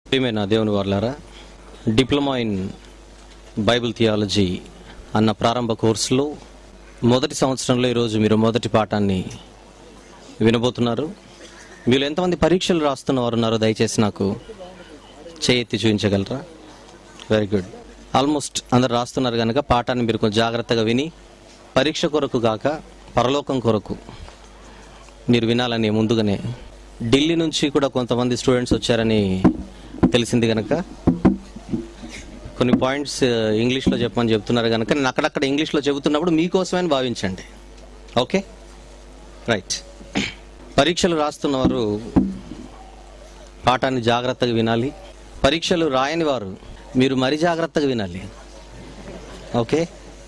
ప్రియమైన దేవుని వారులారా డిప్లొమా ఇన్ బైబిల్ థియాలజీ అన్న ప్రారంభ కోర్సులో మొదటి సంవత్సరంలో ఈరోజు మీరు మొదటి పాఠాన్ని వినబోతున్నారు మీరు ఎంతమంది పరీక్షలు రాస్తున్న వారు ఉన్నారో దయచేసి నాకు చేయెత్తి చూపించగలరా వెరీ గుడ్ ఆల్మోస్ట్ అందరు రాస్తున్నారు కనుక పాఠాన్ని మీరు కొంచెం జాగ్రత్తగా విని పరీక్ష కొరకు కాక పరలోకం కొరకు మీరు వినాలని ముందుగానే ఢిల్లీ నుంచి కూడా కొంతమంది స్టూడెంట్స్ వచ్చారని తెలిసింది కనుక కొన్ని పాయింట్స్ ఇంగ్లీష్లో చెప్పమని చెప్తున్నారు కనుక నేను అక్కడక్కడ ఇంగ్లీష్లో చెబుతున్నప్పుడు మీకోసమని భావించండి ఓకే రైట్ పరీక్షలు రాస్తున్నవారు పాఠాన్ని జాగ్రత్తగా వినాలి పరీక్షలు రాయని వారు మీరు మరి జాగ్రత్తగా వినాలి ఓకే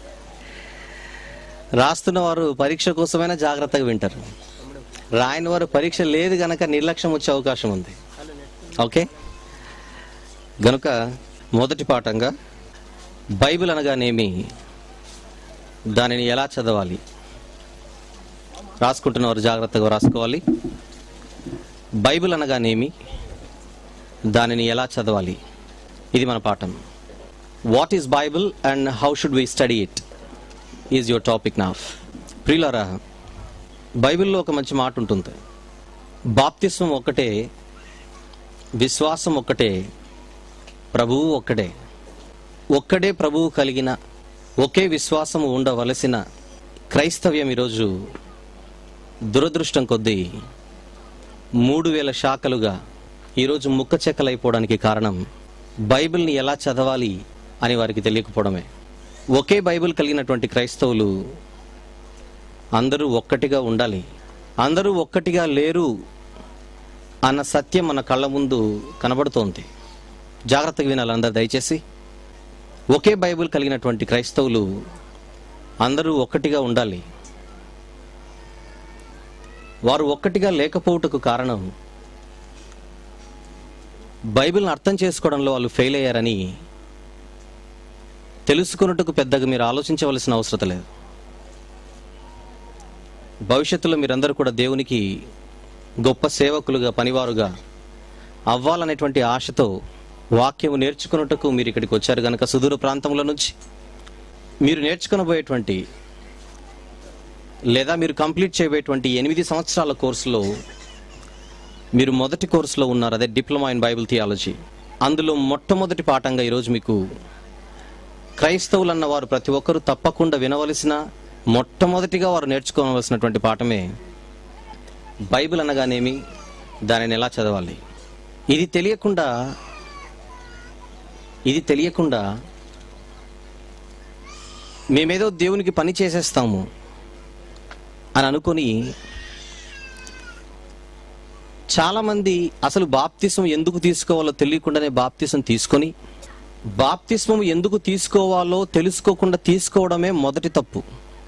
రాస్తున్న వారు పరీక్ష కోసమైనా జాగ్రత్తగా వింటారు రాయని వారు పరీక్ష లేదు గనక నిర్లక్ష్యం వచ్చే అవకాశం ఉంది ఓకే గనుక మొదటి పాఠంగా బైబిల్ అనగానేమి దానిని ఎలా చదవాలి రాసుకుంటున్న వారు జాగ్రత్తగా రాసుకోవాలి బైబిల్ అనగానేమి దానిని ఎలా చదవాలి ఇది మన పాఠం what is Bible and how should we study it is your topic నాఫ్ ప్రియులారా బైబిల్లో ఒక మంచి మాట ఉంటుంది బాప్తిస్వం ఒక్కటే విశ్వాసం ఒక్కటే ప్రభువు ఒక్కడే ఒక్కడే ప్రభువు కలిగిన ఒకే విశ్వాసము ఉండవలసిన క్రైస్తవ్యం ఈరోజు దురదృష్టం కొద్దీ మూడు వేల శాఖలుగా ఈరోజు ముక్క చెక్కలైపోవడానికి కారణం బైబిల్ని ఎలా చదవాలి అని వారికి తెలియకపోవడమే ఒకే బైబిల్ కలిగినటువంటి క్రైస్తవులు అందరూ ఒక్కటిగా ఉండాలి అందరూ ఒక్కటిగా లేరు అన్న సత్యం మన కళ్ళ ముందు కనబడుతోంది జాగ్రత్తగా వినాలి అందరు దయచేసి ఒకే బైబిల్ కలిగినటువంటి క్రైస్తవులు అందరూ ఒక్కటిగా ఉండాలి వారు ఒక్కటిగా లేకపోవుటకు కారణం బైబిల్ని అర్థం చేసుకోవడంలో వాళ్ళు ఫెయిల్ అయ్యారని తెలుసుకున్నట్టుకు పెద్దగా మీరు ఆలోచించవలసిన అవసరం లేదు భవిష్యత్తులో మీరందరూ కూడా దేవునికి గొప్ప సేవకులుగా పనివారుగా అవ్వాలనేటువంటి ఆశతో వాక్యము నేర్చుకున్నట్టుకు మీరు ఇక్కడికి వచ్చారు కనుక సుదూర ప్రాంతంలో నుంచి మీరు నేర్చుకునబోయేటువంటి లేదా మీరు కంప్లీట్ చేయబోయేటువంటి ఎనిమిది సంవత్సరాల కోర్సులో మీరు మొదటి కోర్సులో ఉన్నారు అదే డిప్లొమా ఇన్ బైబిల్ థియాలజీ అందులో మొట్టమొదటి పాఠంగా ఈరోజు మీకు క్రైస్తవులు అన్న వారు ప్రతి ఒక్కరూ తప్పకుండా వినవలసిన మొట్టమొదటిగా వారు నేర్చుకోవలసినటువంటి పాఠమే బైబిల్ అనగానేమి దానిని ఎలా చదవాలి ఇది తెలియకుండా ఇది తెలియకుండా మేమేదో దేవునికి పని చేసేస్తాము అని అనుకొని చాలామంది అసలు బాప్తిసం ఎందుకు తీసుకోవాలో తెలియకుండానే బాప్తిసం తీసుకొని బాప్తిస్మం ఎందుకు తీసుకోవాలో తెలుసుకోకుండా తీసుకోవడమే మొదటి తప్పు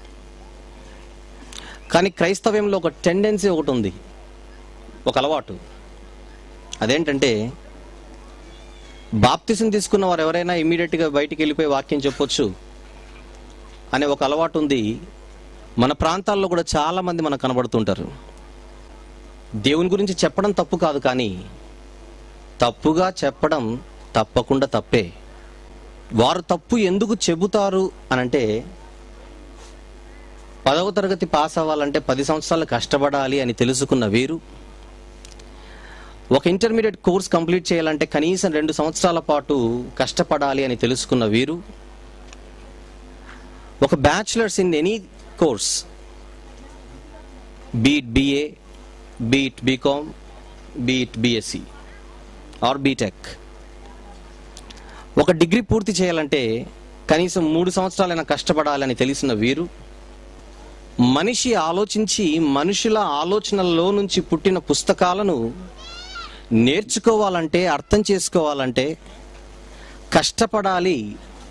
కానీ క్రైస్తవ్యంలో ఒక టెండెన్సీ ఒకటి ఉంది ఒక అలవాటు అదేంటంటే బాప్తిసం తీసుకున్న వారు ఎవరైనా ఇమీడియట్గా బయటికి వెళ్ళిపోయి వాక్యం చెప్పొచ్చు అనే ఒక అలవాటు ఉంది మన ప్రాంతాల్లో కూడా చాలా మంది మనకు కనబడుతుంటారు దేవుని గురించి చెప్పడం తప్పు కాదు కానీ తప్పుగా చెప్పడం తప్పకుండా తప్పే వారు తప్పు ఎందుకు చెబుతారు అనంటే పదవ తరగతి పాస్ అవ్వాలంటే పది సంవత్సరాలు కష్టపడాలి అని తెలుసుకున్న వీరు ఒక ఇంటర్మీడియట్ కోర్స్ కంప్లీట్ చేయాలంటే కనీసం రెండు సంవత్సరాల పాటు కష్టపడాలి అని తెలుసుకున్న వీరు ఒక bachelors in any course be it BA be it BCom be it BSc or BTech ఒక డిగ్రీ పూర్తి చేయాలంటే కనీసం మూడు సంవత్సరాలైనా కష్టపడాలని తెలిసిన వీరు మనిషి ఆలోచించి మనుషుల ఆలోచనల్లో నుంచి పుట్టిన పుస్తకాలను నేర్చుకోవాలంటే అర్థం చేసుకోవాలంటే కష్టపడాలి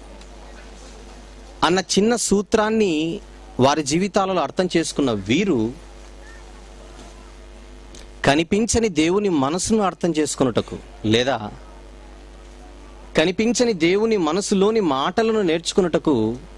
అన్న చిన్న సూత్రాన్ని వారి జీవితాలలో అర్థం చేసుకున్న వీరు కనిపించని దేవుని మనసును అర్థం చేసుకున్నటకు లేదా కనిపించని దేవుని మనసులోని మాటలను నేర్చుకున్నటకు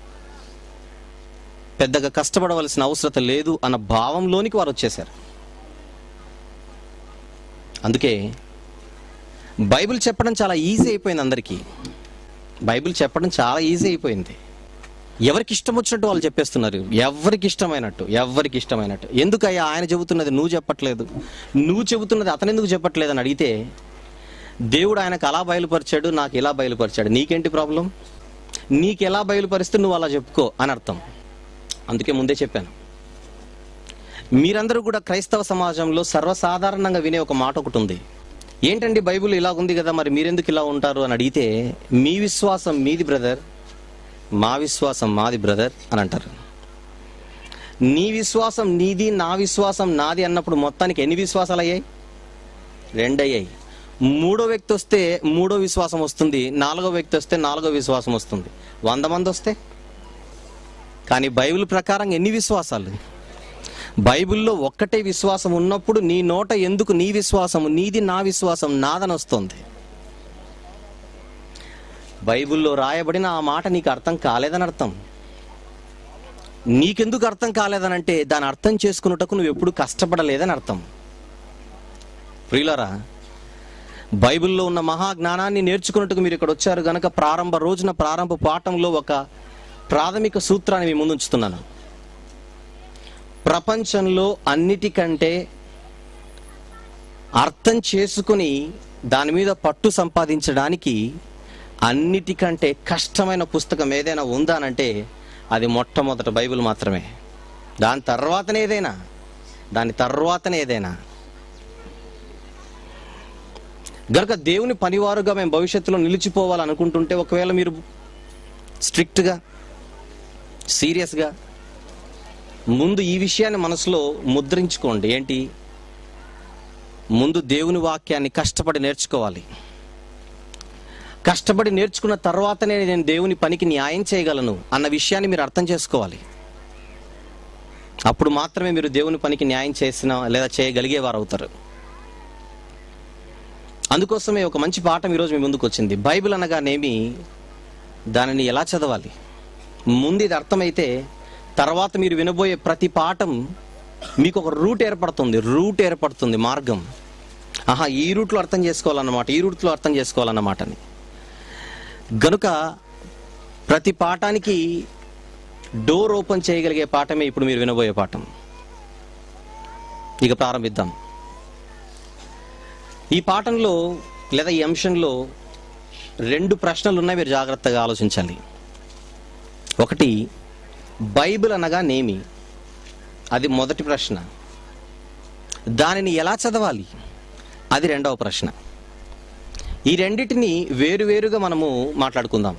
పెద్దగా కష్టపడవలసిన అవసరత లేదు అన్న భావంలోనికి వారు వచ్చేశారు అందుకే బైబిల్ చెప్పడం చాలా ఈజీ అయిపోయింది అందరికీ బైబిల్ చెప్పడం చాలా ఈజీ అయిపోయింది ఎవరికి ఇష్టం వచ్చినట్టు వాళ్ళు చెప్పేస్తున్నారు ఎవరికి ఇష్టమైనట్టు ఎవరికి ఇష్టమైనట్టు ఎందుకయ్యా ఆయన చెబుతున్నది నువ్వు చెప్పట్లేదు నువ్వు చెబుతున్నది అతను ఎందుకు చెప్పట్లేదు అని అడిగితే దేవుడు ఆయనకు అలా బయలుపరిచాడు నాకు ఇలా బయలుపరిచాడు నీకేంటి ప్రాబ్లం నీకు ఎలా బయలుపరిస్తే నువ్వు అలా చెప్పుకో అని అర్థం అందుకే ముందే చెప్పాను మీరందరూ కూడా క్రైస్తవ సమాజంలో సర్వసాధారణంగా వినే ఒక మాట ఒకటి ఉంది ఏంటండి బైబిల్ ఇలా ఉంది కదా మరి మీరెందుకు ఇలా ఉంటారు అని అడిగితే మీ విశ్వాసం మీది బ్రదర్ మా విశ్వాసం మాది బ్రదర్ అని అంటారు నీ విశ్వాసం నీది నా విశ్వాసం నాది అన్నప్పుడు మొత్తానికి ఎన్ని విశ్వాసాలు అయ్యాయి రెండయ్యాయి మూడో వ్యక్తి వస్తే మూడో విశ్వాసం వస్తుంది నాలుగో వ్యక్తి వస్తే నాలుగో విశ్వాసం వస్తుంది వంద మంది వస్తే కానీ బైబిల్ ప్రకారం ఎన్ని విశ్వాసాలు బైబిల్లో ఒక్కటే విశ్వాసం ఉన్నప్పుడు నీ నోట ఎందుకు నీ విశ్వాసము నీది నా విశ్వాసం నాదని వస్తుంది బైబిల్లో రాయబడిన ఆ మాట నీకు అర్థం కాలేదని అర్థం నీకెందుకు అర్థం కాలేదనంటే దాని అర్థం చేసుకున్నటకు నువ్వు ఎప్పుడు కష్టపడలేదని అర్థం ప్రియులరా బైబిల్లో ఉన్న మహా జ్ఞానాన్ని నేర్చుకున్నట్టుకు మీరు ఇక్కడ వచ్చారు గనక ప్రారంభ రోజున ప్రారంభ పాఠంలో ఒక ప్రాథమిక సూత్రాన్ని మీ ముందు ఉంచుతున్నాను ప్రపంచంలో అన్నిటికంటే అర్థం చేసుకుని దాని మీద పట్టు సంపాదించడానికి అన్నిటికంటే కష్టమైన పుస్తకం ఏదైనా ఉందానంటే అది మొట్టమొదట బైబిల్ మాత్రమే దాని తర్వాతనే ఏదైనా దాని తర్వాతనే ఏదైనా గనక దేవుని పనివారుగా మేము భవిష్యత్తులో నిలిచిపోవాలనుకుంటుంటే ఒకవేళ మీరు స్ట్రిక్ట్గా సీరియస్గా ముందు ఈ విషయాన్ని మనసులో ముద్రించుకోండి ఏంటి ముందు దేవుని వాక్యాన్ని కష్టపడి నేర్చుకోవాలి కష్టపడి నేర్చుకున్న తర్వాతనే నేను దేవుని పనికి న్యాయం చేయగలను అన్న విషయాన్ని మీరు అర్థం చేసుకోవాలి అప్పుడు మాత్రమే మీరు దేవుని పనికి న్యాయం చేసిన లేదా చేయగలిగేవారు అవుతారు అందుకోసమే ఒక మంచి పాఠం ఈరోజు మీ ముందుకు వచ్చింది బైబిల్ అనగానేమి దానిని ఎలా చదవాలి ముందు ఇది అర్థమైతే తర్వాత మీరు వినబోయే ప్రతి పాఠం మీకు ఒక రూట్ ఏర్పడుతుంది రూట్ ఏర్పడుతుంది మార్గం ఆహా ఈ రూట్లో అర్థం చేసుకోవాలన్నమాట ఈ రూట్లో అర్థం చేసుకోవాలన్నమాటని గనుక ప్రతి పాఠానికి డోర్ ఓపెన్ చేయగలిగే పాఠమే ఇప్పుడు మీరు వినబోయే పాఠం ఇక ప్రారంభిద్దాం ఈ పాఠంలో లేదా ఈ అంశంలో రెండు ప్రశ్నలు ఉన్నాయి మీరు జాగ్రత్తగా ఆలోచించాలి ఒకటి బైబిల్ అనగా నేమి అది మొదటి ప్రశ్న దానిని ఎలా చదవాలి అది రెండవ ప్రశ్న ఈ రెండిటిని వేరువేరుగా మనము మాట్లాడుకుందాం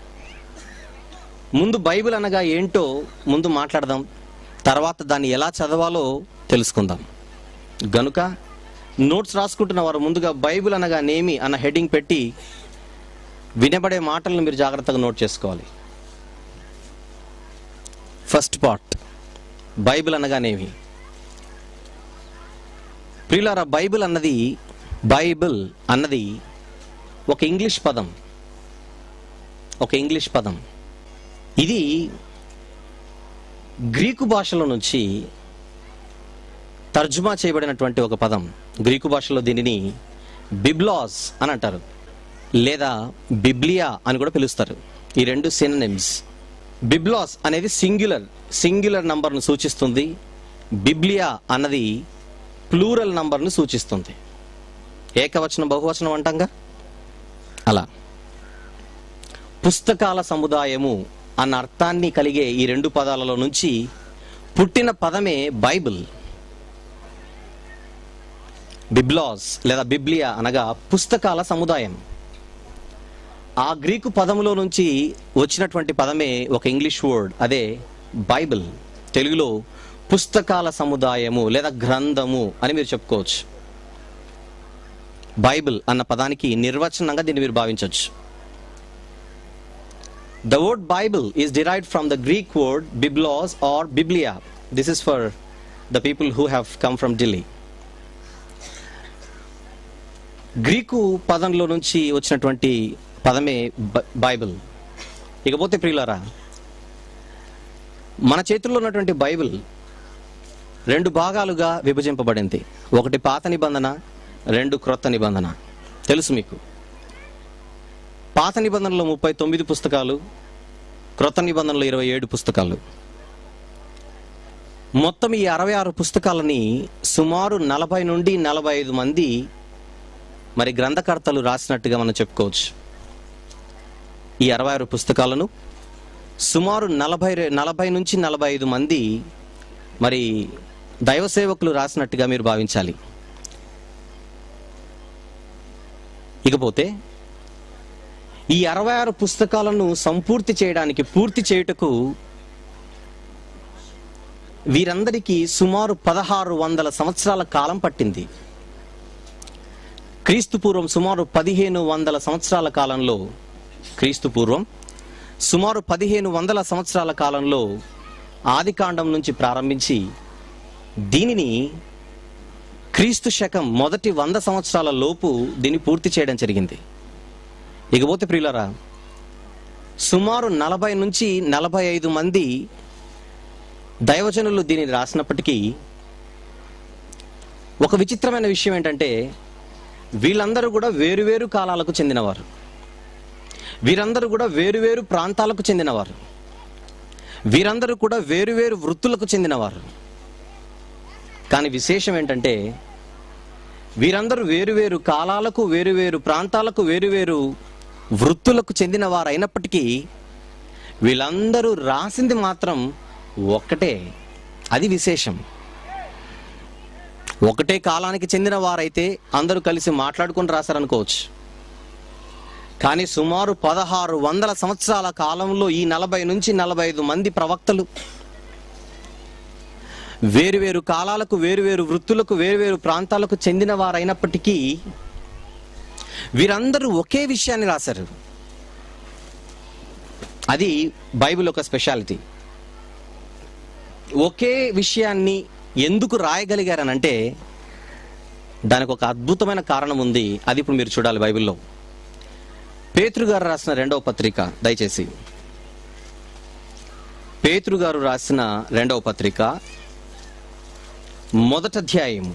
ముందు బైబిల్ అనగా ఏంటో ముందు మాట్లాడదాం తర్వాత దాన్ని ఎలా చదవాలో తెలుసుకుందాం గనుక నోట్స్ రాసుకుంటున్న వారు ముందుగా బైబిల్ అనగా నేమి అన్న హెడ్డింగ్ పెట్టి వినబడే మాటలను మీరు జాగ్రత్తగా నోట్ చేసుకోవాలి ఫస్ట్ పార్ట్ బైబిల్ అనగానేమి ప్రియులారా బైబిల్ అన్నది బైబిల్ అన్నది ఒక ఇంగ్లీష్ పదం ఒక ఇంగ్లీష్ పదం ఇది గ్రీకు భాషలో నుంచి తర్జుమా చేయబడినటువంటి ఒక పదం గ్రీకు భాషలో దీనిని బిబ్లాస్ అని అంటారు లేదా బిబ్లియా అని కూడా పిలుస్తారు ఈ రెండు సిననిమ్స్ బిబ్లాస్ అనేది సింగులర్ సింగులర్ నంబర్ను సూచిస్తుంది బిబ్లియా అన్నది ప్లూరల్ నంబర్ను సూచిస్తుంది ఏకవచనం బహువచనం అంటాంగా అలా పుస్తకాల సముదాయము అన్న అర్థాన్ని కలిగే ఈ రెండు పదాలలో నుంచి పుట్టిన పదమే బైబిల్ బిబ్లాస్ లేదా బిబ్లియా అనగా పుస్తకాల సముదాయం ఆ గ్రీకు పదములో నుంచి వచ్చినటువంటి పదమే ఒక ఇంగ్లీష్ వర్డ్ అదే బైబిల్ తెలుగులో పుస్తకాల సముదాయము లేదా గ్రంథము అని మీరు చెప్పుకోవచ్చు బైబిల్ అన్న పదానికి నిర్వచనంగా దీన్ని మీరు భావించవచ్చు the word Bible is derived from the Greek word biblos or biblia this is for the people who have come from Delhi Greek పదంలో నుంచి వచ్చినటువంటి పదమే బ- బైబిల్ ఇకపోతే ప్రియులారా మన చేతుల్లో ఉన్నటువంటి బైబిల్ రెండు భాగాలుగా విభజింపబడింది ఒకటి పాత నిబంధన రెండు క్రొత్త నిబంధన తెలుసు మీకు పాత నిబంధనలో ముప్పై తొమ్మిది పుస్తకాలు క్రొత్త నిబంధనలో ఇరవై ఏడు పుస్తకాలు మొత్తం ఈ అరవై ఆరు పుస్తకాలని సుమారు నలభై నుండి నలభై ఐదు మంది మరి గ్రంథకర్తలు రాసినట్టుగా మనం చెప్పుకోవచ్చు ఈ అరవై ఆరు పుస్తకాలను సుమారు నలభై రె- నలభై నుంచి నలభై ఐదు మంది మరి దైవ సేవకులు రాసినట్టుగా మీరు భావించాలి ఇకపోతే ఈ అరవై ఆరు పుస్తకాలను సంపూర్తి చేయడానికి పూర్తి చేయుటకు వీరందరికీ సుమారు పదహారు వందల సంవత్సరాల కాలం పట్టింది క్రీస్తు పూర్వం సుమారు పదిహేను వందల సంవత్సరాల కాలంలో క్రీస్తు పూర్వం సుమారు పదిహేను వందల సంవత్సరాల కాలంలో ఆదికాండం నుంచి ప్రారంభించి దీనిని క్రీస్తు శకం మొదటి వంద సంవత్సరాల లోపు దీన్ని పూర్తి చేయడం జరిగింది ఇకపోతే ప్రియులరా సుమారు నలభై నుంచి నలభై ఐదు మంది దైవజనులు దీనిని రాసినప్పటికీ ఒక విచిత్రమైన విషయం ఏంటంటే వీళ్ళందరూ కూడా వేరువేరు కాలాలకు చెందినవారు వీరందరూ కూడా వేరువేరు ప్రాంతాలకు చెందినవారు వీరందరూ కూడా వేరువేరు వృత్తులకు చెందినవారు కానీ విశేషం ఏంటంటే వీరందరూ వేరువేరు కాలాలకు వేరువేరు ప్రాంతాలకు వేరువేరు వృత్తులకు చెందిన వారు అయినప్పటికీ వీళ్ళందరూ రాసింది మాత్రం ఒక్కటే అది విశేషం ఒకటే కాలానికి చెందిన వారైతే అందరూ కలిసి మాట్లాడుకుని రాశారనుకోవచ్చు కానీ సుమారు పదహారు వందల సంవత్సరాల కాలంలో ఈ నలభై నుంచి నలభై ఐదు మంది ప్రవక్తలు వేరువేరు కాలాలకు వేరువేరు వృత్తులకు వేరువేరు ప్రాంతాలకు చెందిన వారైనప్పటికీ వీరందరూ ఒకే విషయాన్ని రాశారు అది బైబిల్ ఒక స్పెషాలిటీ ఒకే విషయాన్ని ఎందుకు రాయగలిగారనంటే దానికి ఒక అద్భుతమైన కారణం ఉంది అది ఇప్పుడు మీరు చూడాలి బైబిల్లో పేతురు గారు రాసిన రెండవ పత్రిక దయచేసి పేతురు గారు రాసిన రెండవ పత్రిక మొదటి అధ్యాయం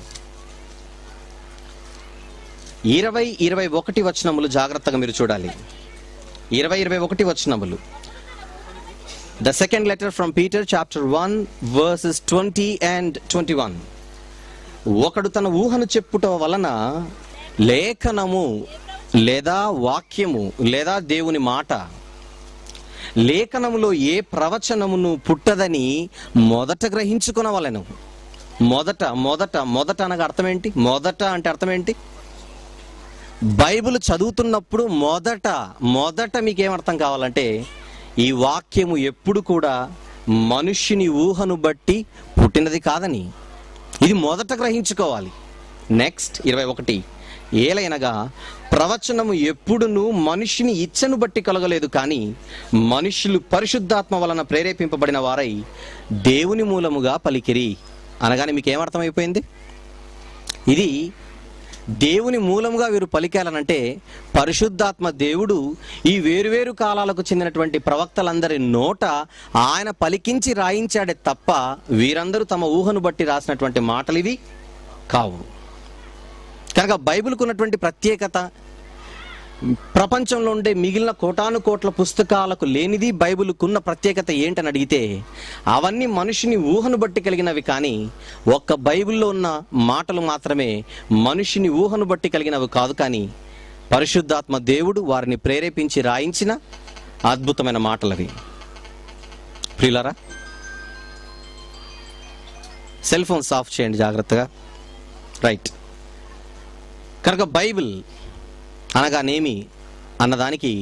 ఇరవై ఇరవై ఒకటి వచనములు జాగ్రత్తగా మీరు చూడాలి ఇరవై ఇరవై ఒకటి వచనములు the second letter from Peter chapter one verses twenty and twenty one ఒకడు తన ఊహను చెప్పుట వలన లేఖనము లేదా వాక్యము లేదా దేవుని మాట లేఖనములో ఏ ప్రవచనమును పుట్టదని మొదట గ్రహించుకునవలెను మొదట మొదట మొదట అనగా అర్థం ఏంటి మొదట అంటే అర్థం ఏంటి బైబిల్ చదువుతున్నప్పుడు మొదట మొదట మీకేం అర్థం కావాలంటే ఈ వాక్యము ఎప్పుడు కూడా మనుష్యుని ఊహను బట్టి పుట్టినది కాదని ఇది మొదట గ్రహించుకోవాలి నెక్స్ట్ ఇరవై ఒకటి ఏలైనగా ప్రవచనము ఎప్పుడును మనిషిని ఇచ్చను బట్టి కలగలేదు కానీ మనుషులు పరిశుద్ధాత్మ వలన ప్రేరేపింపబడిన వారై దేవుని మూలముగా పలికిరి అనగానే మీకు ఏమర్థమైపోయింది ఇది దేవుని మూలంగా వీరు పలికాలనంటే పరిశుద్ధాత్మ దేవుడు ఈ వేరువేరు కాలాలకు చెందినటువంటి ప్రవక్తలందరి నోట ఆయన పలికించి రాయించాడే తప్ప వీరందరూ తమ ఊహను బట్టి రాసినటువంటి మాటలు ఇవి కావు కనుక బైబిల్కు ఉన్నటువంటి ప్రత్యేకత ప్రపంచంలో ఉండే మిగిలిన కోటాను కోట్ల పుస్తకాలకు లేనిది బైబిల్కున్న ప్రత్యేకత ఏంటని అడిగితే అవన్నీ మనిషిని ఊహను బట్టి కలిగినవి కానీ ఒక్క బైబిల్లో ఉన్న మాటలు మాత్రమే మనిషిని ఊహను బట్టి కలిగినవి కాదు కానీ పరిశుద్ధాత్మ దేవుడు వారిని ప్రేరేపించి రాయించిన అద్భుతమైన మాటలవి ప్రియులారా సెల్ ఫోన్స్ ఆఫ్ చేయండి జాగ్రత్తగా రైట్ కనుక బైబిల్ అనగానేమి అన్నదానికి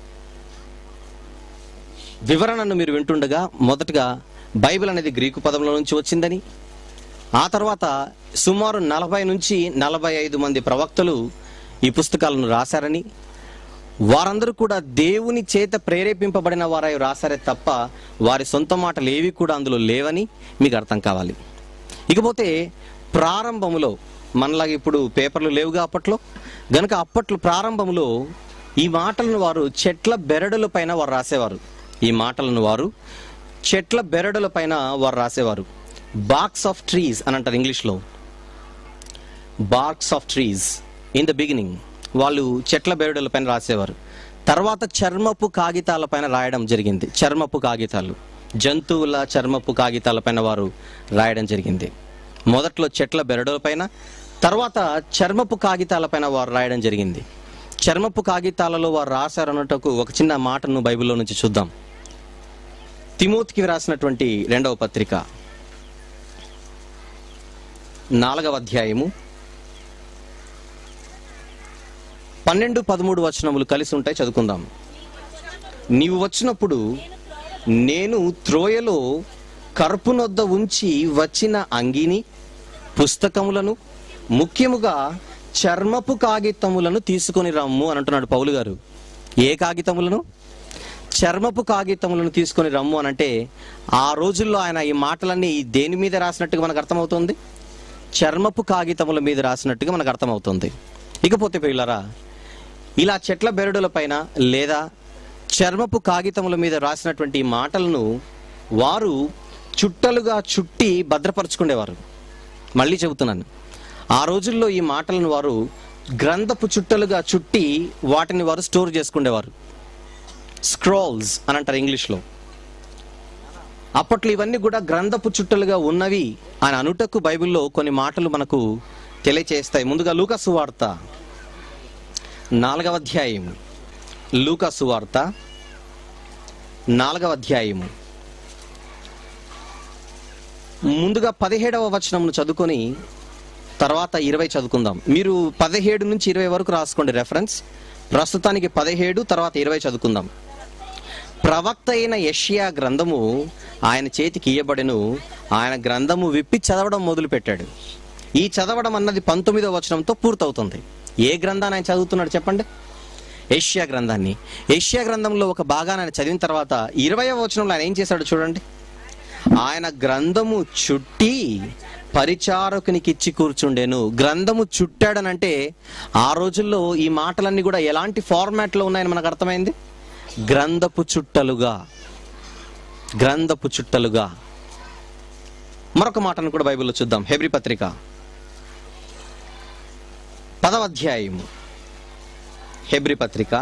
వివరణను మీరు వింటుండగా మొదటగా బైబిల్ అనేది గ్రీకు పదంలో నుంచి వచ్చిందని ఆ తర్వాత సుమారు నలభై నుంచి నలభై ఐదు మంది ప్రవక్తలు ఈ పుస్తకాలను రాశారని వారందరూ కూడా దేవుని చేత ప్రేరేపింపబడిన వారై రాశారే తప్ప వారి సొంత మాటలు ఏవి కూడా అందులో లేవని మీకు అర్థం కావాలి ఇకపోతే ప్రారంభములో మనలాగా ఇప్పుడు పేపర్లు లేవుగా అప్పట్లో గనుక అప్పట్లో ప్రారంభంలో ఈ మాటలను వారు చెట్ల బెరడుల పైన వారు రాసేవారు ఈ మాటలను వారు చెట్ల బెరడుల పైన వారు రాసేవారు బాక్స్ ఆఫ్ ట్రీస్ అని అంటారు ఇంగ్లీష్లో barks of trees in the beginning వాళ్ళు చెట్ల బెరడుల పైన రాసేవారు తర్వాత చర్మపు కాగితాల పైన రాయడం జరిగింది చర్మపు కాగితాలు జంతువుల చర్మపు కాగితాల పైన వారు రాయడం జరిగింది మొదట్లో చెట్ల బెరడుల పైన తర్వాత చర్మపు కాగితాల పైన వారు రాయడం జరిగింది చర్మపు కాగితాలలో వారు రాశారన్నట్టుకు ఒక చిన్న మాటను బైబిల్లో నుంచి చూద్దాం తిమోతికి రాసినటువంటి రెండవ పత్రిక నాలుగవ అధ్యాయము పన్నెండు పదమూడు వచనములు కలిసి ఉంటాయి చదువుకుందాం నీవు వచ్చినప్పుడు నేను త్రోయలో కర్పునొద్ద ఉంచి వచ్చిన అంగిని పుస్తకములను ముఖ్యముగా చర్మపు కాగితములను తీసుకొని రమ్ము అని అంటున్నాడు పౌలు గారు ఏ కాగితములను చర్మపు కాగితములను తీసుకొని రమ్ము అని అంటే ఆ రోజుల్లో ఆయన ఈ మాటలన్నీ దేని మీద రాసినట్టుగా మనకు అర్థమవుతుంది చర్మపు కాగితముల మీద రాసినట్టుగా మనకు అర్థమవుతుంది ఇకపోతే పిల్లరా ఇలా చెట్ల బెరడుల పైన లేదా చర్మపు కాగితముల మీద రాసినటువంటి ఈ మాటలను వారు చుట్టలుగా చుట్టి భద్రపరుచుకునేవారు మళ్ళీ చెబుతున్నాను ఆ రోజుల్లో ఈ మాటలను వారు గ్రంథపు చుట్టలుగా చుట్టి వాటిని వారు స్టోర్ చేసుకునేవారు స్క్రోల్స్ అని అంటారు ఇంగ్లీష్లో అప్పట్లో ఇవన్నీ కూడా గ్రంథపు చుట్టలుగా ఉన్నవి అని అనుటకు బైబిల్లో కొన్ని మాటలు మనకు తెలియచేస్తాయి ముందుగా లూకాసు వార్త నాలుగవ అధ్యాయం లూకాసు వార్త నాలుగవ అధ్యాయము ముందుగా పదిహేడవ వచనమును చదువుకొని తర్వాత ఇరవై చదువుకుందాం మీరు పదిహేడు నుంచి ఇరవై వరకు రాసుకోండి రెఫరెన్స్ ప్రస్తుతానికి పదిహేడు తర్వాత ఇరవై చదువుకుందాం ప్రవక్త అయిన యష్యా గ్రంథము ఆయన చేతికి ఇయ్యబడెను ఆయన గ్రంథము విప్పి చదవడం మొదలు పెట్టాడు ఈ చదవడం అన్నది పంతొమ్మిదో వచనంతో పూర్తవుతుంది ఏ గ్రంథాన్ని ఆయన చదువుతున్నాడు చెప్పండి ఏషియా గ్రంథాన్ని ఏషియా గ్రంథంలో ఒక భాగాన్ని ఆయన చదివిన తర్వాత ఇరవయవ వచనంలో ఆయన ఏం చేశాడు చూడండి ఆయన గ్రంథము చుట్టి పరిచారకునికి ఇచ్చి కూర్చుండేను గ్రంథము చుట్టాడనంటే ఆ రోజుల్లో ఈ మాటలన్నీ కూడా ఎలాంటి ఫార్మాట్లో ఉన్నాయని మనకు అర్థమైంది గ్రంథపు చుట్టలుగా గ్రంథపు చుట్టలుగా మరొక మాటను కూడా బైబిల్లో చూద్దాం హెబ్రి పత్రిక పదవ అధ్యాయము హెబ్రి పత్రిక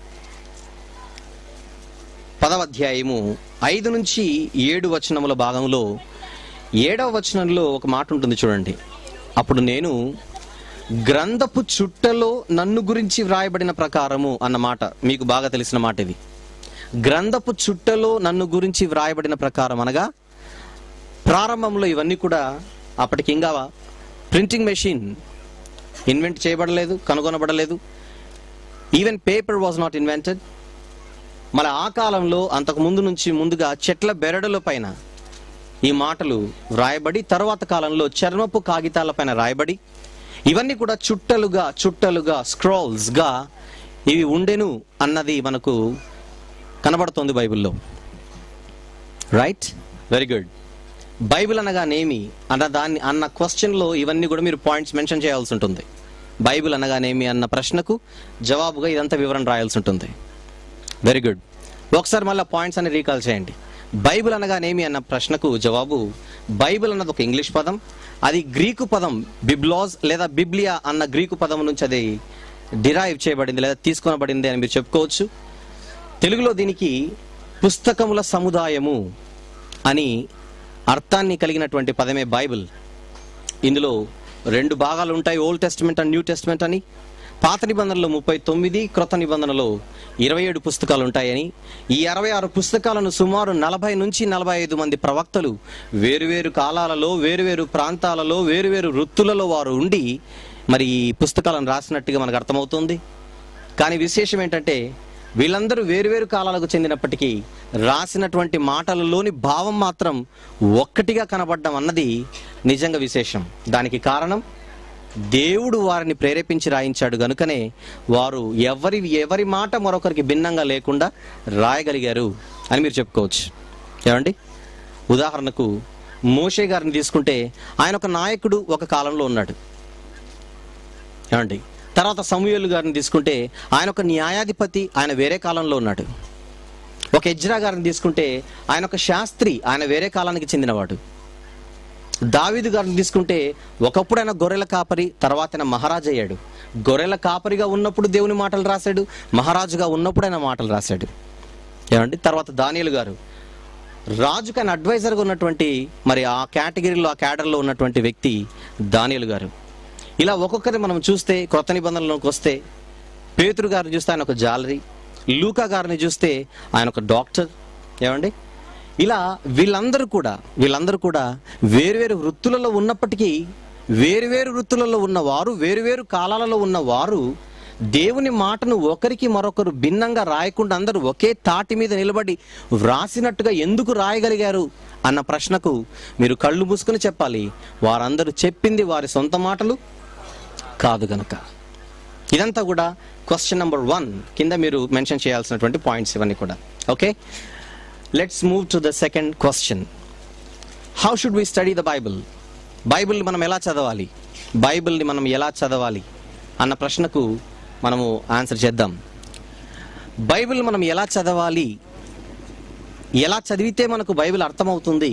పదవ అధ్యాయము ఐదు నుంచి ఏడు వచనముల భాగంలో ఏడవ వచనంలో ఒక మాట ఉంటుంది చూడండి అప్పుడు నేను గ్రంథపు చుట్టలో నన్ను గురించి వ్రాయబడిన ప్రకారము అన్న మాట మీకు బాగా తెలిసిన మాట ఇది గ్రంథపు చుట్టలో నన్ను గురించి వ్రాయబడిన ప్రకారం అనగా ప్రారంభంలో ఇవన్నీ కూడా అప్పటికి ఇంకా ప్రింటింగ్ మెషిన్ ఇన్వెంట్ చేయబడలేదు కనుగొనబడలేదు even paper was not invented మన ఆ కాలంలో అంతకు ముందు నుంచి ముందుగా చెట్ల బెరడుల పైన ఈ మాటలు వ్రాయబడి తర్వాత కాలంలో చర్మపు కాగితాల పైన రాయబడి ఇవన్నీ కూడా చుట్టలుగా చుట్టలుగా స్క్రోల్స్ గా ఇవి ఉండెను అన్నది మనకు కనబడుతోంది బైబిల్లో రైట్ వెరీ గుడ్ బైబిల్ అనగానేమి అన్న దాన్ని అన్న క్వశ్చన్లో ఇవన్నీ కూడా మీరు పాయింట్స్ మెన్షన్ చేయాల్సి ఉంటుంది బైబిల్ అనగానేమి అన్న ప్రశ్నకు జవాబుగా ఇదంతా వివరణ రాయాల్సి ఉంటుంది వెరీ గుడ్ ఒకసారి మళ్ళీ పాయింట్స్ అని రీకాల్ చేయండి బైబిల్ అనగానేమి అన్న ప్రశ్నకు జవాబు బైబిల్ అన్నది ఒక ఇంగ్లీష్ పదం అది గ్రీకు పదం బిబ్లాజ్ లేదా బిబ్లియా అన్న గ్రీకు పదం నుంచి అది డిరైవ్ చేయబడింది లేదా తీసుకొనబడింది అని మీరు చెప్పుకోవచ్చు తెలుగులో దీనికి పుస్తకముల సముదాయము అని అర్థాన్ని కలిగినటువంటి పదమే బైబిల్ ఇందులో రెండు భాగాలు ఉంటాయి old testament and new testament అని పాత నిబంధనలో ముప్పై తొమ్మిది క్రొత్త నిబంధనలో ఇరవై ఏడు పుస్తకాలు ఉంటాయని ఈ అరవై ఆరు పుస్తకాలను సుమారు నలభై నుంచి నలభై ఐదు మంది ప్రవక్తలు వేరువేరు కాలాలలో వేరువేరు ప్రాంతాలలో వేరువేరు వృత్తులలో వారు ఉండి మరి ఈ పుస్తకాలను రాసినట్టుగా మనకు అర్థమవుతుంది కానీ విశేషం ఏంటంటే వీళ్ళందరూ వేరువేరు కాలాలకు చెందినప్పటికీ రాసినటువంటి మాటలలోని భావం మాత్రం ఒక్కటిగా కనబడడం అన్నది నిజంగా విశేషం దానికి కారణం దేవుడు వారిని ప్రేరేపించి రాయించాడు గనుకనే వారు ఎవరి ఎవరి మాట మరొకరికి భిన్నంగా లేకుండా రాయగలిగారు అని మీరు చెప్పుకోవచ్చు ఏమండి ఉదాహరణకు మోషే గారిని తీసుకుంటే ఆయన ఒక నాయకుడు ఒక కాలంలో ఉన్నాడు ఏమండి తర్వాత సమూహలు గారిని తీసుకుంటే ఆయన ఒక న్యాయాధిపతి ఆయన వేరే కాలంలో ఉన్నాడు ఒక ఎజ్రా గారిని తీసుకుంటే ఆయన ఒక శాస్త్రి ఆయన వేరే కాలానికి చెందినవాడు దావీదు గారిని తీసుకుంటే ఒకప్పుడు ఆయన గొర్రెల కాపరి తర్వాత ఆయన మహారాజు అయ్యాడు గొర్రెల కాపరిగా ఉన్నప్పుడు దేవుని మాటలు రాశాడు మహారాజుగా ఉన్నప్పుడు ఆయన మాటలు రాశాడు ఏమండి తర్వాత దానియలు గారు రాజుకు ఆయన అడ్వైజర్గా ఉన్నటువంటి మరి ఆ కేటగిరీలో ఆ క్యాడర్లో ఉన్నటువంటి వ్యక్తి దానియలు గారు ఇలా ఒక్కొక్కరి మనం చూస్తే కొత్త నిబంధనలోకి వస్తే పేతురు గారిని చూస్తే ఆయన ఒక జాలరీ లూకా గారిని చూస్తే ఆయన ఒక డాక్టర్ ఏమండి ఇలా వీళ్ళందరూ కూడా వీళ్ళందరూ కూడా వేరువేరు వృత్తులలో ఉన్నప్పటికీ వేరువేరు వృత్తులలో ఉన్నవారు వేరువేరు కాలాలలో ఉన్నవారు దేవుని మాటను ఒకరికి మరొకరు భిన్నంగా రాయకుండా అందరూ ఒకే తాటి మీద నిలబడి వ్రాసినట్టుగా ఎందుకు రాయగలిగారు అన్న ప్రశ్నకు మీరు కళ్ళు మూసుకొని చెప్పాలి వారందరూ చెప్పింది వారి సొంత మాటలు కాదు గనక ఇదంతా కూడా క్వశ్చన్ నెంబర్ వన్ కింద మీరు మెన్షన్ చేయాల్సినటువంటి పాయింట్స్ ఇవన్నీ కూడా okay let's move to the second question how should we study the Bible బైబిల్ని మనం ఎలా చదవాలి బైబిల్ని మనం ఎలా చదవాలి అన్న ప్రశ్నకు మనము ఆన్సర్ చేద్దాం బైబిల్ మనం ఎలా చదవాలి ఎలా చదివితే మనకు బైబిల్ అర్థమవుతుంది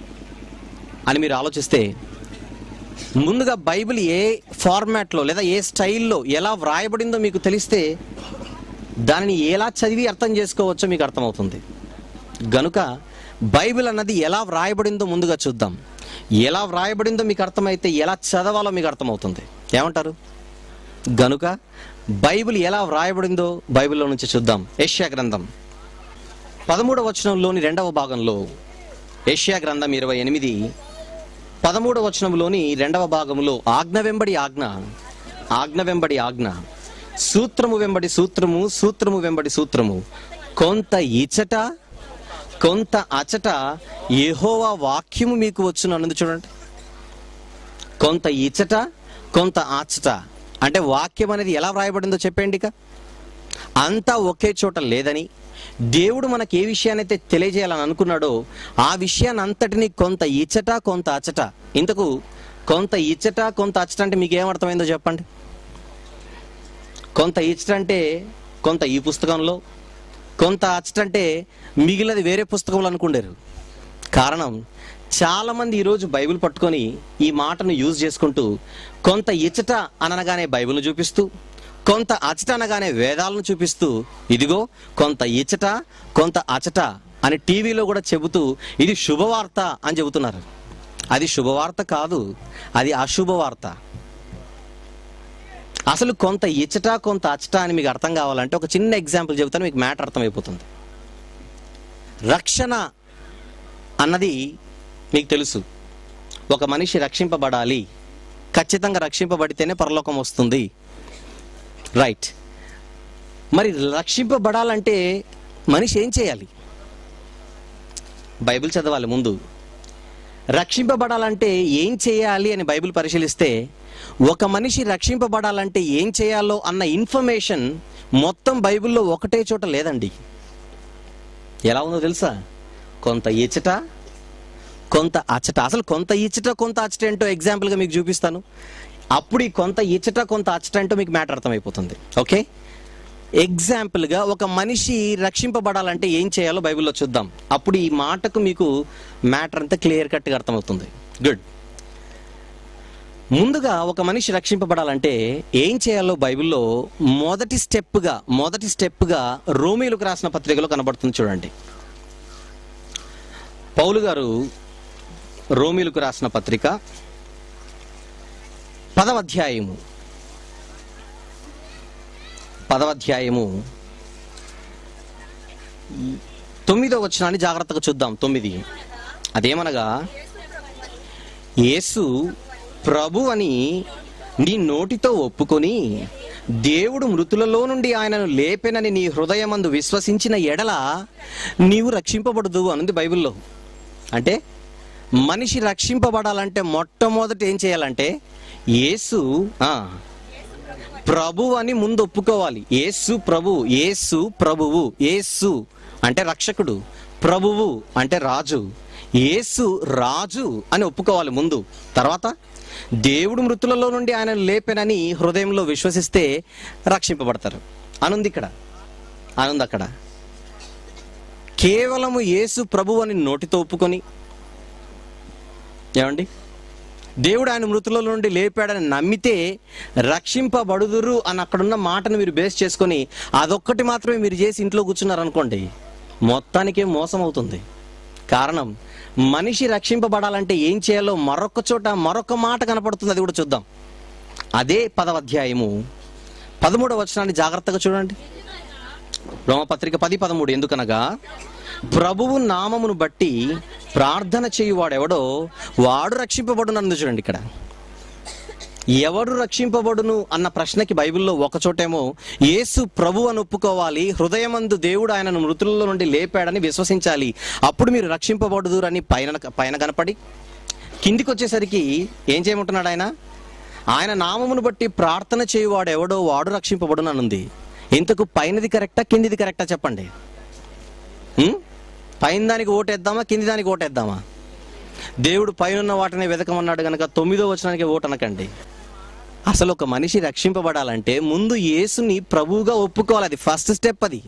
అని మీరు ఆలోచిస్తే ముందుగా బైబిల్ ఏ ఫార్మాట్లో లేదా ఏ స్టైల్లో ఎలా వ్రాయబడిందో మీకు తెలిస్తే దానిని ఎలా చదివి అర్థం చేసుకోవచ్చో మీకు అర్థమవుతుంది గనుక బైబిల్ అన్నది ఎలా వ్రాయబడిందో ముందుగా చూద్దాం ఎలా వ్రాయబడిందో మీకు అర్థమైతే ఎలా చదవాలో మీకు అర్థమవుతుంది ఏమంటారు గనుక బైబిల్ ఎలా వ్రాయబడిందో బైబిల్లో నుంచి చూద్దాం ఏషియా గ్రంథం పదమూడవ వచనంలోని రెండవ భాగంలో ఏషియా గ్రంథం ఇరవై ఎనిమిది పదమూడవ వచనంలోని రెండవ భాగంలో ఆజ్ఞ వెంబడి ఆజ్ఞ ఆజ్ఞ వెంబడి ఆజ్ఞ సూత్రము వెంబడి సూత్రము సూత్రము వెంబడి సూత్రము కొంత ఇచట కొంత అచట యెహోవా వాక్యము మీకు వచ్చును అన్నది చూడండి కొంత ఇచట కొంత ఆచట అంటే వాక్యం అనేది ఎలా వ్రాయబడిందో చెప్పండి ఇక అంతా ఒకే చోట లేదని దేవుడు మనకి ఏ విషయాన్నైతే తెలియజేయాలని అనుకున్నాడో ఆ విషయాన్ని అంతటిని కొంత ఇచ్చట కొంత అచ్చట ఇంతకు కొంత ఇచ్చట కొంత అచ్చట అంటే మీకు ఏమర్థమైందో చెప్పండి కొంత ఇచ్చట అంటే కొంత ఈ పుస్తకంలో కొంత అచ్చట అంటే మిగిలినది వేరే పుస్తకంలో అనుకుండారు కారణం చాలా మంది ఈరోజు బైబిల్ పట్టుకొని ఈ మాటను యూజ్ చేసుకుంటూ కొంత ఇచ్చట అనగానే బైబిల్ను చూపిస్తూ కొంత అచట అనగానే వేదాలను చూపిస్తూ ఇదిగో కొంత ఇచ్చట కొంత అచట అని టీవీలో కూడా చెబుతూ ఇది శుభవార్త అని చెబుతున్నారు అది శుభవార్త కాదు అది అశుభవార్త అసలు కొంత ఇచ్చట కొంత అచట అని మీకు అర్థం కావాలంటే ఒక చిన్న ఎగ్జాంపుల్ చెబుతాను మీకు మ్యాటర్ అర్థమైపోతుంది రక్షణ అన్నది మీకు తెలుసు ఒక మనిషి రక్షింపబడాలి ఖచ్చితంగా రక్షింపబడితేనే పరలోకం వస్తుంది రైట్ మరి రక్షింపబడాలంటే మనిషి ఏం చేయాలి బైబిల్ చదవాలి ముందు రక్షింపబడాలంటే ఏం చేయాలి అని బైబిల్ పరిశీలిస్తే ఒక మనిషి రక్షింపబడాలంటే ఏం చేయాలో అన్న ఇన్ఫర్మేషన్ మొత్తం బైబిల్లో ఒకటే చోట లేదండి ఎలా ఉందో తెలుసా కొంత ఇచ్చట కొంత అచ్చట అసలు కొంత ఇచ్చట కొంత అచ్చట ఏంటో ఎగ్జాంపుల్గా మీకు చూపిస్తాను అప్పుడు ఈ కొంత ఇచ్చట కొంత అచ్చట ఏంటో మీకు మ్యాటర్ అర్థమైపోతుంది ఓకే ఎగ్జాంపుల్గా ఒక మనిషి రక్షింపబడాలంటే ఏం చేయాలో బైబిల్లో చూద్దాం అప్పుడు ఈ మాటకు మీకు మ్యాటర్ అంతా క్లియర్ కట్గా అర్థమవుతుంది గుడ్ ముందుగా ఒక మనిషి రక్షింపబడాలంటే ఏం చేయాలో బైబిల్లో మొదటి స్టెప్గా మొదటి స్టెప్గా రోమిలకు రాసిన పత్రికలో కనబడుతుంది చూడండి పౌలు గారు రోమిలకు రాసిన పత్రిక పదవ అధ్యాయము పదవ అధ్యాయము తొమ్మిదో వచనాన్ని జాగ్రత్తగా చూద్దాం తొమ్మిది అదేమనగా యేసు ప్రభు అని నీ నోటితో ఒప్పుకొని దేవుడు మృతులలో నుండి ఆయనను లేపెనని నీ హృదయమందు విశ్వసించిన ఎడల నీవు రక్షింపబడదు అనుంది బైబిల్లో అంటే మనిషి రక్షింపబడాలంటే మొట్టమొదట ఏం చేయాలంటే యేసు ఆ, ప్రభు అని ముందు ఒప్పుకోవాలి యేసు ప్రభు యేసు ప్రభువు యేసు అంటే రక్షకుడు ప్రభువు అంటే రాజు యేసు రాజు అని ఒప్పుకోవాలి ముందు తర్వాత దేవుడు మృతులలో నుండి ఆయన లేపెనని హృదయంలో విశ్వసిస్తే రక్షింపబడతారు అనుంది ఇక్కడ అనుంది అక్కడ కేవలము యేసు ప్రభు అని నోటితో ఒప్పుకొని ఏమండి దేవుడు ఆయన మృతుల నుండి లేపాడని నమ్మితే రక్షింపబడుదురు అని అక్కడున్న మాటను మీరు బేస్ చేసుకొని అదొక్కటి మాత్రమే మీరు చేసి ఇంట్లో కూర్చున్నారనుకోండి మొత్తానికే మోసం అవుతుంది కారణం మనిషి రక్షింపబడాలంటే ఏం చేయాలో మరొక చోట మరొక మాట కనపడుతుంది అది కూడా చూద్దాం అదే పదవ అధ్యాయము పదమూడవ వచనాన్ని జాగ్రత్తగా చూడండి రోమపత్రిక పది పదమూడు ఎందుకనగా ప్రభువు నామమును బట్టి ప్రార్థన చేయువాడెవడో వాడు రక్షింపబడునందు చూడండి ఇక్కడ ఎవడు రక్షింపబడును అన్న ప్రశ్నకి బైబిల్లో ఒక చోటేమో యేసు ప్రభు అని ఒప్పుకోవాలి హృదయమందు దేవుడు ఆయనను మృతులలో నుండి లేపాడని విశ్వసించాలి అప్పుడు మీరు రక్షింపబడుదురని పైన పైన కనపడి కిందికి వచ్చేసరికి ఏం చేయమంటున్నాడు ఆయన ఆయన నామమును బట్టి ప్రార్థన చేయువాడు ఎవడో వాడు రక్షింపబడును అనుంది ఇంతకు పైనది కరెక్టా కిందిది కరెక్టా చెప్పండి ఉం? పైన దానికి ఓటేద్దామా కింది దానికి ఓటేద్దామా దేవుడు పైన వాటిని వెతకమన్నాడు కనుక తొమ్మిదో వచనానికి ఓటు అనకండి అసలు ఒక మనిషి రక్షింపబడాలంటే ముందు యేసుని ప్రభువుగా ఒప్పుకోవాలి అది ఫస్ట్ స్టెప్ అది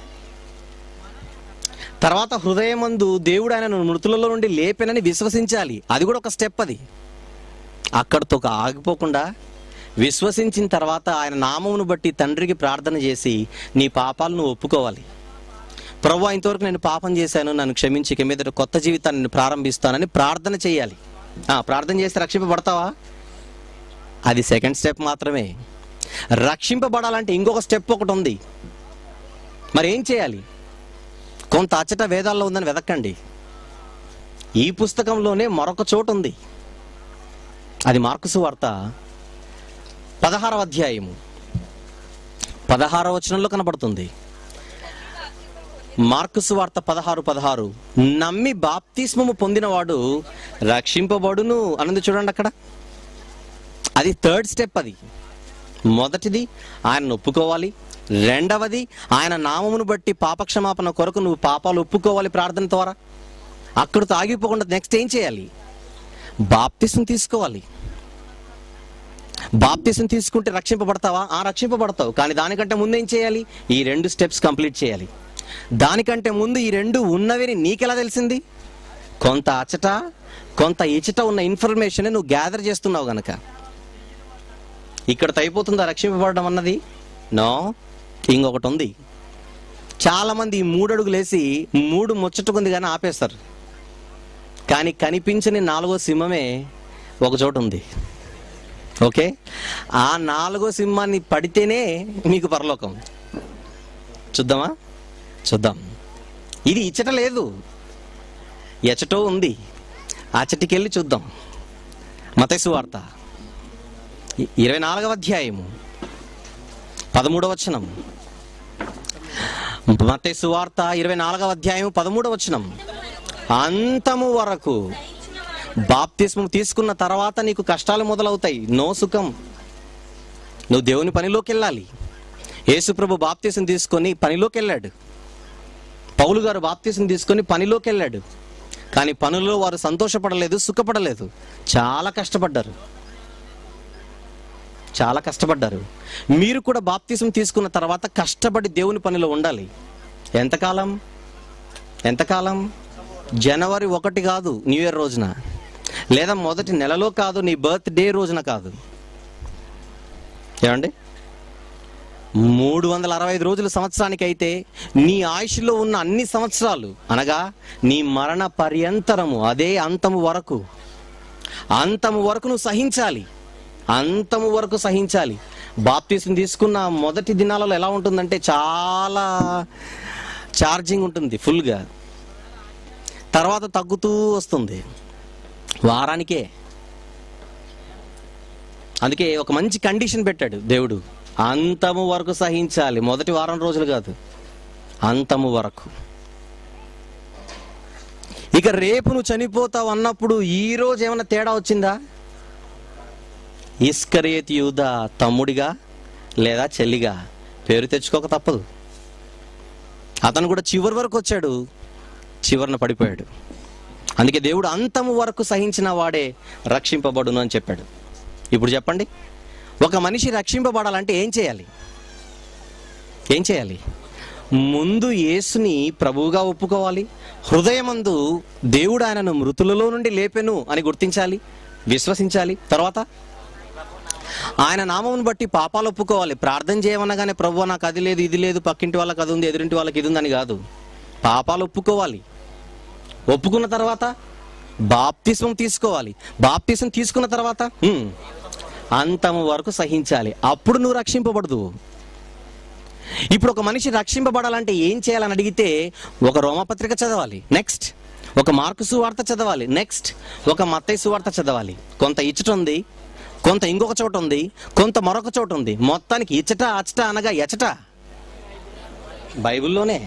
తర్వాత హృదయమందు దేవుడు ఆయనను మృతులలో నుండి లేపెనని విశ్వసించాలి అది కూడా ఒక స్టెప్ అది అక్కడితో ఒక ఆగిపోకుండా విశ్వసించిన తర్వాత ఆయన నామమును బట్టి తండ్రికి ప్రార్థన చేసి నీ పాపాలను ఒప్పుకోవాలి ప్రభు ఇంతవరకు నేను పాపం చేశాను నన్ను క్షమించి ఇక మీద కొత్త జీవితాన్ని నేను ప్రారంభిస్తానని ప్రార్థన చేయాలి ఆ, ప్రార్థన చేస్తే రక్షింపబడతావా అది సెకండ్ స్టెప్ మాత్రమే రక్షింపబడాలంటే ఇంకొక స్టెప్ ఒకటి ఉంది మరి ఏం చేయాలి కొంత అచ్చట వేదాల్లో ఉందని వెతకండి ఈ పుస్తకంలోనే మరొక చోటు ఉంది అది మార్కుసు వార్త పదహారవ అధ్యాయము పదహారవ వచనంలో కనబడుతుంది మార్కుసు వార్త పదహారు పదహారు నమ్మి బాప్తిస్మము పొందినవాడు రక్షింపబడును అన్నది చూడండి అక్కడ అది థర్డ్ స్టెప్ అది మొదటిది ఆయన ఒప్పుకోవాలి రెండవది ఆయన నామమును బట్టి పాపక్షమాపణ కొరకు నువ్వు పాపాలు ఒప్పుకోవాలి ప్రార్థన ద్వారా అక్కడితో ఆగిపోకుండా నెక్స్ట్ ఏం చేయాలి బాప్తిసం తీసుకోవాలి బాప్తిసం తీసుకుంటే రక్షింపబడతావా ఆ రక్షింపబడతావు కానీ దానికంటే ముందు ఏం చేయాలి ఈ రెండు స్టెప్స్ కంప్లీట్ చేయాలి దానికంటే ముందు ఈ రెండు ఉన్నవిని నీకెలా తెలిసింది కొంత అచట కొంత ఇచట ఉన్న ఇన్ఫర్మేషన్ నువ్వు గ్యాదర్ చేస్తున్నావు గనక ఇక్కడతో అయిపోతుందా రక్షింపబడడం అన్నది నో ఇంకొకటి ఉంది చాలా మంది ఈ మూడు అడుగులు వేసి మూడు ముచ్చటకుంది కానీ ఆపేస్తారు కానీ కనిపించని నాలుగో సింహమే ఒక చోట ఉంది ఓకే ఆ నాలుగో సింహాన్ని పడితేనే మీకు పరలోకం చూద్దామా చూద్దాం ఇది ఇచ్చట లేదు ఎచటో ఉంది అచటికెళ్ళి చూద్దాం మతైసు వార్త ఇ- ఇరవై నాలుగవ అధ్యాయము పదమూడవ వచనం మతైసు వార్త ఇరవై నాలుగవ అధ్యాయం పదమూడవ వచనం అంతము వరకు బాప్తిస్మం తీసుకున్న తర్వాత నీకు కష్టాలు మొదలవుతాయి నో సుఖం నువ్వు దేవుని పనిలోకి వెళ్ళాలి యేసుప్రభు బాప్తీసం తీసుకొని పనిలోకి వెళ్ళాడు పౌలు గారు బాప్తీసం తీసుకొని పనిలోకి వెళ్ళాడు కానీ పనుల్లో వారు సంతోషపడలేదు సుఖపడలేదు చాలా కష్టపడ్డారు చాలా కష్టపడ్డారు మీరు కూడా బాప్తీసం తీసుకున్న తర్వాత కష్టపడి దేవుని పనిలో ఉండాలి ఎంతకాలం ఎంతకాలం జనవరి ఒకటి కాదు న్యూ ఇయర్ రోజున లేదా మొదటి నెలలో కాదు నీ బర్త్ డే రోజున కాదు ఏమండి మూడు వందల అరవై ఐదు రోజుల సంవత్సరానికి అయితే నీ ఆయుష్లో ఉన్న అన్ని సంవత్సరాలు అనగా నీ మరణ పర్యంతరము అదే అంతము వరకు అంతము వరకు నువ్వు సహించాలి అంతము వరకు సహించాలి బాప్తీసం తీసుకున్న మొదటి దినాలలో ఎలా ఉంటుందంటే చాలా ఛార్జింగ్ ఉంటుంది ఫుల్గా తర్వాత తగ్గుతూ వస్తుంది వారానికే అందుకే ఒక మంచి కండిషన్ పెట్టాడు దేవుడు అంతము వరకు సహించాలి మొదటి వారం రోజులు కాదు అంతము వరకు ఇక రేపు నువ్వు చనిపోతావు అన్నప్పుడు ఈ రోజు ఏమైనా తేడా వచ్చిందా ఇస్కరేతి యూద తమ్ముడిగా లేదా చెల్లిగా పేరు తెచ్చుకోక తప్పదు అతను కూడా చివరి వరకు వచ్చాడు చివరిన పడిపోయాడు అందుకే దేవుడు అంతము వరకు సహించిన వాడే రక్షింపబడును అని చెప్పాడు ఇప్పుడు చెప్పండి ఒక మనిషి రక్షింపబడాలంటే ఏం చేయాలి ఏం చేయాలి ముందు యేసుని ప్రభువుగా ఒప్పుకోవాలి హృదయమందు దేవుడు ఆయనను మృతులలో నుండి లేపెను అని గుర్తించాలి విశ్వసించాలి తర్వాత ఆయన నామమును బట్టి పాపాలు ఒప్పుకోవాలి ప్రార్థన చేయమనగానే ప్రభు నాకు అది లేదు ఇది లేదు పక్కింటి వాళ్ళకి అది ఉంది ఎదురింటి వాళ్ళకి ఇది ఉందని కాదు పాపాలు ఒప్పుకోవాలి ఒప్పుకున్న తర్వాత బాప్తిసం తీసుకోవాలి బాప్తిసం తీసుకున్న తర్వాత హ్మ్, అంతము వరకు సహించాలి అప్పుడు నువ్వు రక్షింపబడదు ఇప్పుడు ఒక మనిషి రక్షింపబడాలంటే ఏం చేయాలని అడిగితే ఒక రోమపత్రిక చదవాలి నెక్స్ట్ ఒక మార్కు సువార్త చదవాలి నెక్స్ట్ ఒక మత్తయి సువార్త చదవాలి కొంత ఇచ్చట ఉంది కొంత ఇంకొక చోట ఉంది కొంత మరొక చోట ఉంది మొత్తానికి ఇచ్చట అచ్చట అనగా ఎచట బైబిల్లోనే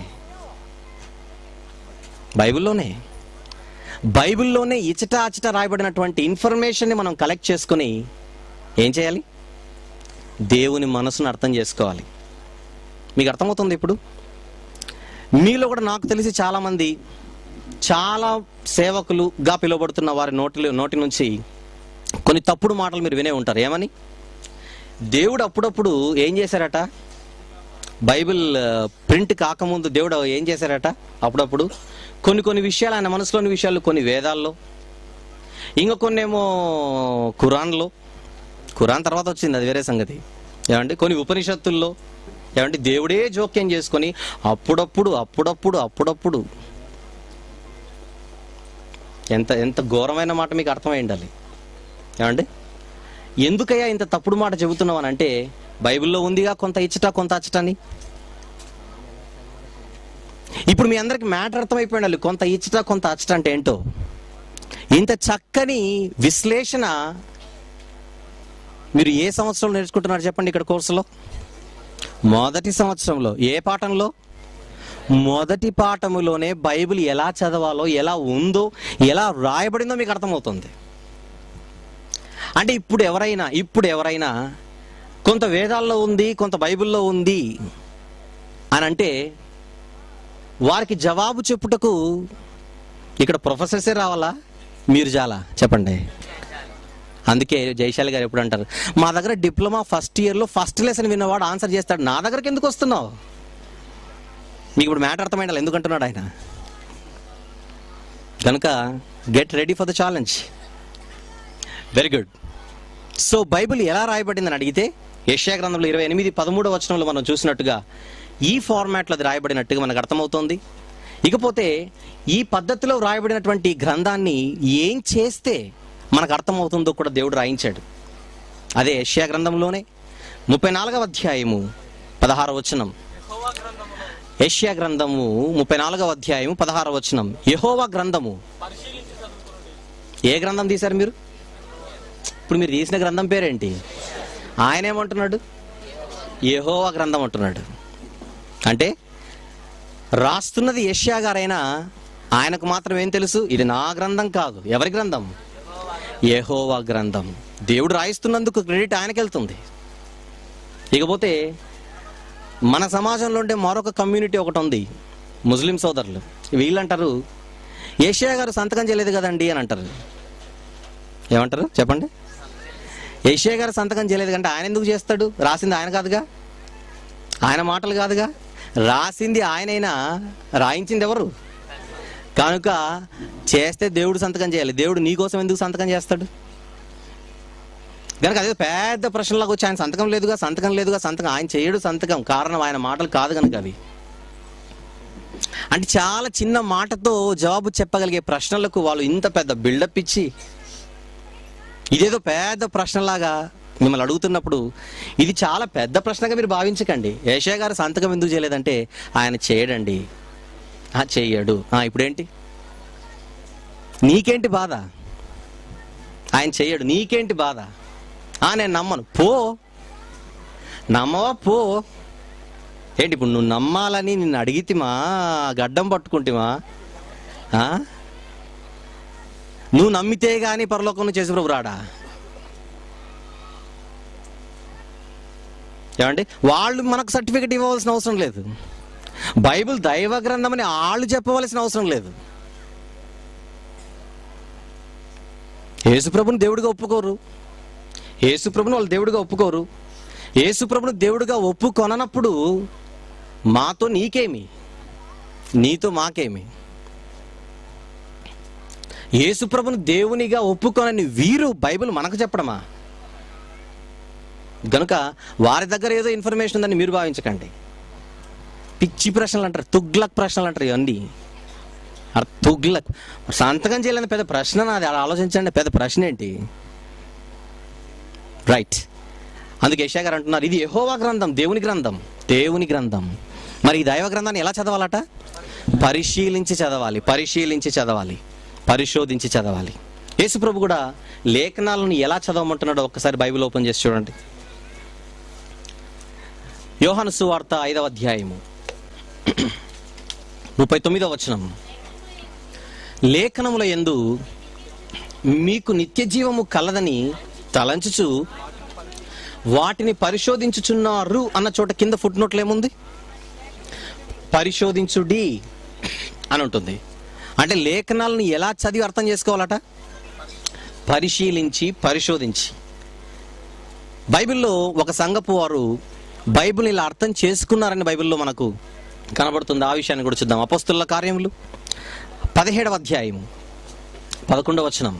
బైబిల్లోనే బైబిల్లోనే ఇచట అచట రాయబడినటువంటి ఇన్ఫర్మేషన్ని మనం కలెక్ట్ చేసుకుని ఏం చేయాలి దేవుని మనసును అర్థం చేసుకోవాలి మీకు అర్థమవుతుంది ఇప్పుడు మీలో కూడా నాకు తెలిసి చాలామంది చాలా సేవకులుగా పిలువబడుతున్న వారి నోటి నోటి నుంచి కొన్ని తప్పుడు మాటలు మీరు వినే ఉంటారు ఏమని దేవుడు అప్పుడప్పుడు ఏం చేశారట బైబిల్ ఆ, ప్రింట్ కాకముందు దేవుడు ఏం చేశారట అప్పుడప్పుడు కొన్ని కొన్ని విషయాలు ఆయన మనసులోని విషయాలు కొన్ని వేదాల్లో ఇంకా కొన్ని ఏమో ఖురాన్లో ఖురాన్ తర్వాత వచ్చింది అది వేరే సంగతి ఏమండి కొన్ని ఉపనిషత్తుల్లో ఏమంటే దేవుడే జోక్యం చేసుకొని అప్పుడప్పుడు అప్పుడప్పుడు అప్పుడప్పుడు ఎంత ఎంత ఘోరమైన మాట మీకు అర్థమై ఉండాలి ఏమండి ఎందుకయ్యా ఇంత తప్పుడు మాట చెబుతున్నావు అని అంటే బైబిల్లో ఉందిగా కొంత ఇచ్చట కొంత అచ్చట అని ఇప్పుడు మీ అందరికి మ్యాటర్ అర్థమైపోయి ఉండాలి కొంత ఇచ్చట కొంత అచ్చట అంటే ఏంటో ఇంత చక్కని విశ్లేషణ మీరు ఏ సంవత్సరంలో నేర్చుకుంటున్నారు చెప్పండి ఇక్కడ కోర్సులో మొదటి సంవత్సరంలో ఏ పాఠంలో మొదటి పాఠములోనే బైబిల్ ఎలా చదవాలో ఎలా ఉందో ఎలా రాయబడిందో మీకు అర్థమవుతుంది అంటే ఇప్పుడు ఎవరైనా ఇప్పుడు ఎవరైనా కొంత వేదాల్లో ఉంది కొంత బైబిల్లో ఉంది అని అంటే వారికి జవాబు చెప్పుటకు ఇక్కడ ప్రొఫెసర్సే రావాలా మీరు చాలా చెప్పండి అందుకే జైశాలి గారు ఎప్పుడు అంటారు మా దగ్గర డిప్లొమా ఫస్ట్ ఇయర్లో ఫస్ట్ లెసన్ విన్నవాడు ఆన్సర్ చేస్తాడు నా దగ్గరికి ఎందుకు వస్తున్నావు మీకు ఇప్పుడు మ్యాటర్ అర్థమైండాలి ఎందుకు అంటున్నాడు ఆయన కనుక get ready for the challenge very good so Bible ఎలా రాయబడిందని అడిగితే యెషయా గ్రంథంలో ఇరవై ఎనిమిది పదమూడవ వచనంలో మనం చూసినట్టుగా ఈ ఫార్మాట్లో అది రాయబడినట్టుగా మనకు అర్థమవుతోంది ఇకపోతే ఈ పద్ధతిలో రాయబడినటువంటి గ్రంథాన్ని ఏం చేస్తే మనకు అర్థమవుతుందో కూడా దేవుడు రాయించాడు అదే యెషయా గ్రంథంలోనే ముప్పై నాలుగవ అధ్యాయము పదహార వచనం యెషయా గ్రంథము ముప్పై నాలుగవ అధ్యాయము పదహార వచనం యెహోవా గ్రంథము ఏ గ్రంథం తీశారు మీరు ఇప్పుడు మీరు తీసిన గ్రంథం పేరేంటి ఆయన ఏమంటున్నాడు యెహోవా గ్రంథం అంటున్నాడు అంటే రాస్తున్నది యష్యా గారైనా ఆయనకు మాత్రం ఏం తెలుసు ఇది నా గ్రంథం కాదు ఎవరి గ్రంథం యెహోవా గ్రంథం దేవుడు రాయిస్తున్నందుకు క్రెడిట్ ఆయనకి వెళ్తుంది ఇకపోతే మన సమాజంలో ఉండే మరొక కమ్యూనిటీ ఒకటి ఉంది ముస్లిం సోదరులు వీళ్ళంటారు ఏషియా గారు సంతకం చేయలేదు కదండి అని అంటారు ఏమంటారు చెప్పండి ఏషియా గారు సంతకం చేయలేదు కంటే ఆయన ఎందుకు చేస్తాడు రాసింది ఆయన కాదుగా ఆయన మాటలు కాదుగా రాసింది ఆయనైనా రాయించింది ఎవరు కనుక చేస్తే దేవుడు సంతకం చేయాలి దేవుడు నీ కోసం ఎందుకు సంతకం చేస్తాడు కనుక అదే పెద్ద ప్రశ్నలాగా వచ్చి ఆయన సంతకం లేదుగా సంతకం లేదుగా సంతకం ఆయన చేయడు సంతకం కారణం ఆయన మాటలు కాదు కనుక అవి అంటే చాలా చిన్న మాటతో జవాబు చెప్పగలిగే ప్రశ్నలకు వాళ్ళు ఇంత పెద్ద బిల్డప్ ఇచ్చి ఇదేదో పెద్ద ప్రశ్నలాగా మిమ్మల్ని అడుగుతున్నప్పుడు ఇది చాలా పెద్ద ప్రశ్నగా మీరు భావించకండి ఏషియా గారు సంతకం ఎందుకు చేయలేదంటే ఆయన చేయడండి ఆ, చెయ్యడు ఆ, ఇప్పుడేంటి నీకేంటి బాధ ఆయన చెయ్యడు నీకేంటి బాధ ఆ, నేను నమ్మను పో నమ్మవా పో ఏంటి ఇప్పుడు నువ్వు నమ్మాలని నిన్ను అడిగితిమా గడ్డం పట్టుకుంటిమా ఆ? నువ్వు నమ్మితే గాని పరలోకం నుంచి యేసు ప్రభు రాడా ఏమండి వాళ్ళు మనకు సర్టిఫికెట్ ఇవ్వవలసిన అవసరం లేదు బైబిల్ దైవ గ్రంథం అని వాళ్ళు చెప్పవలసిన అవసరం లేదు యేసుప్రభుని దేవుడిగా ఒప్పుకోరు యేసుప్రభుని వాళ్ళు దేవుడిగా ఒప్పుకోరు యేసుప్రభుని దేవుడిగా ఒప్పుకొననప్పుడు మాతో నీకేమి నీతో మాకేమి యేసుప్రభుని దేవునిగా ఒప్పుకొనని వీరు బైబిల్ మనకు చెప్పడమా గనుక వారి దగ్గర ఏదో ఇన్ఫర్మేషన్ ఉందని మీరు భావించకండి పిచ్చి ప్రశ్నలు అంటారు తుగ్లక్ ప్రశ్నలు అంటారు ఇవన్నీ అర్ తుగ్లక్ సంతకం చేయలేని పెద్ద ప్రశ్న నాది అలా ఆలోచించండి పెద్ద ప్రశ్న ఏంటి రైట్ అందుకే యశా గారు అంటున్నారు ఇది యెహోవా గ్రంథం దేవుని గ్రంథం దేవుని గ్రంథం మరి ఈ దైవ గ్రంథాన్ని ఎలా చదవాలట పరిశీలించి చదవాలి పరిశీలించి చదవాలి పరిశోధించి చదవాలి యేసుప్రభు కూడా లేఖనాలను ఎలా చదవమంటున్నాడో ఒక్కసారి బైబిల్ ఓపెన్ చేసి చూడండి యోహాను సువార్త ఐదవ అధ్యాయము ముప్పై తొమ్మిదవ వచనం లేఖనముల యందు మీకు నిత్య జీవము కలదని తలంచుచు వాటిని పరిశోధించుచున్నారు అన్న చోట కింద ఫుట్ నోట్లు ఏముంది పరిశోధించుడి అని ఉంటుంది అంటే లేఖనాలను ఎలా చదివి అర్థం చేసుకోవాలట పరిశీలించి పరిశోధించి బైబిల్లో ఒక సంఘపు వారు బైబిల్ ఇలా అర్థం చేసుకున్నారని బైబిల్లో మనకు కనబడుతుంది ఆ విషయాన్ని కూడా చూద్దాం అపస్తుల కార్యములు పదిహేడవ అధ్యాయము పదకొండవ వచనం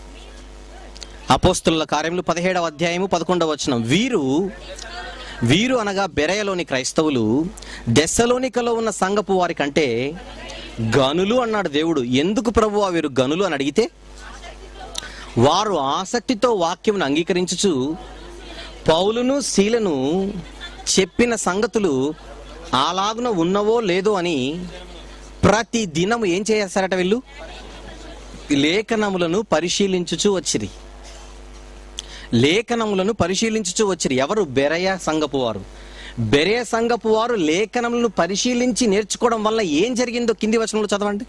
అపోస్తుల కార్యములు పదిహేడవ అధ్యాయము పదకొండవ వచనం వీరు వీరు అనగా బెరయలోని క్రైస్తవులు దెస్సలోనికలో ఉన్న సంఘపు వారి కంటే గనులు అన్నాడు దేవుడు ఎందుకు ప్రభు వీరు గనులు అని అడిగితే వారు ఆసక్తితో వాక్యమును అంగీకరించుచు పౌలును శీలను చెప్పిన సంగతులు అలాగున ఉన్నవో లేదో అని ప్రతి దినము ఏం చేస్తారట వీళ్ళు లేఖనములను పరిశీలించుచు వచ్చిరి లేఖనములను పరిశీలించుచు వచ్చిరి ఎవరు బెరయ సంఘపు వారు బెరయ సంఘపు వారు లేఖనములను పరిశీలించి నేర్చుకోవడం వల్ల ఏం జరిగిందో కింది వచనంలో చదవండి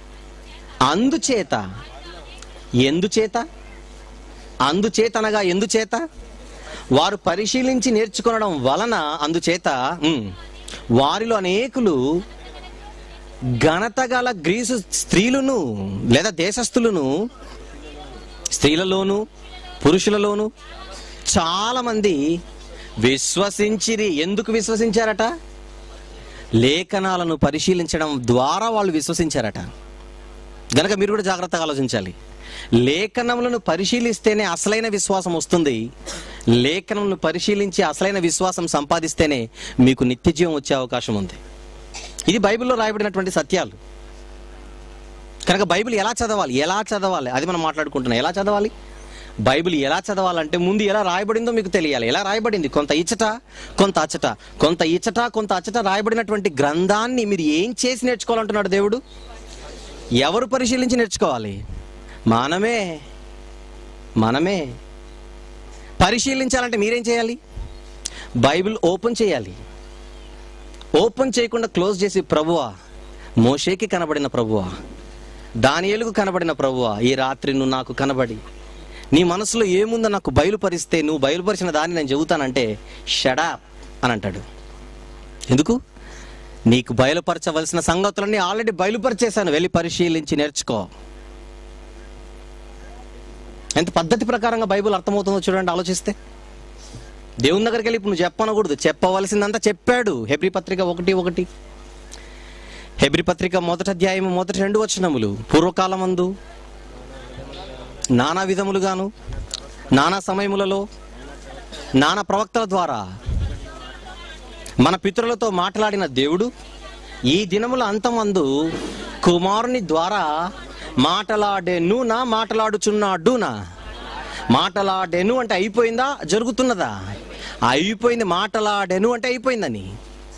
అందుచేత ఎందుచేత అందుచేత అనగా ఎందుచేత వారు పరిశీలించి నేర్చుకోవడం వలన అందుచేత ఉమ్, వారిలో అనేకులు ఘనత గల గ్రీసు స్త్రీలను లేదా దేశస్థులను స్త్రీలలోను పురుషులలోను చాలా మంది విశ్వసించిరి ఎందుకు విశ్వసించారట లేఖనాలను పరిశీలించడం ద్వారా వాళ్ళు విశ్వసించారట గనక మీరు కూడా జాగ్రత్తగా ఆలోచించాలి లేఖనములను పరిశీలిస్తేనే అసలైన విశ్వాసం వస్తుంది లేఖనములను పరిశీలించి అసలైన విశ్వాసం సంపాదిస్తేనే మీకు నిత్య జీవం వచ్చే అవకాశం ఉంది ఇది బైబిల్లో రాయబడినటువంటి సత్యాలు కనుక బైబిల్ ఎలా చదవాలి ఎలా చదవాలి అది మనం మాట్లాడుకుంటున్నాం ఎలా చదవాలి బైబిల్ ఎలా చదవాలంటే ముందు ఎలా రాయబడిందో మీకు తెలియాలి ఎలా రాయబడింది కొంత ఇచ్చట కొంత అచ్చట కొంత ఇచ్చట కొంత అచ్చట రాయబడినటువంటి గ్రంథాన్ని మీరు ఏం చేసి నేర్చుకోవాలంటున్నాడు దేవుడు ఎవరు పరిశీలించి నేర్చుకోవాలి మనమే మనమే పరిశీలించాలంటే మీరేం చేయాలి బైబిల్ ఓపెన్ చేయాలి ఓపెన్ చేయకుండా క్లోజ్ చేసి ప్రభువా మోషేకి కనబడిన ప్రభువా దానియేలుకు కనబడిన ప్రభువా ఈ రాత్రి నువ్వు నాకు కనబడి నీ మనసులో ఏముందో నాకు బయలుపరిస్తే నువ్వు బయలుపరిచిన దాన్ని నేను చెబుతానంటే షడా అని అంటాడు ఎందుకు నీకు బయలుపరచవలసిన సంగతులన్నీ ఆల్రెడీ బయలుపరిచేశాను వెళ్ళి పరిశీలించి నేర్చుకో ఎంత పద్ధతి ప్రకారంగా బైబిల్ అర్థమవుతుందో చూడండి ఆలోచిస్తే దేవుని దగ్గరికి వెళ్ళి ఇప్పుడు నువ్వు చెప్పనకూడదు చెప్పవలసిందంతా చెప్పాడు హెబ్రి పత్రిక ఒకటి ఒకటి హెబ్రి పత్రిక మొదటి అధ్యాయం మొదటి రెండు వచనములు పూర్వకాలమందు నానా విధములుగాను నానా సమయములలో నానా ప్రవక్తల ద్వారా మన పితరులతో మాట్లాడిన దేవుడు ఈ దినముల అంతమందు కుమారుని ద్వారా మాటలాడెను నా మాటలాడుచున్నాడు నా మాటలాడెను అంటే అయిపోయిందా జరుగుతున్నదా అయిపోయింది మాటలాడెను అంటే అయిపోయిందని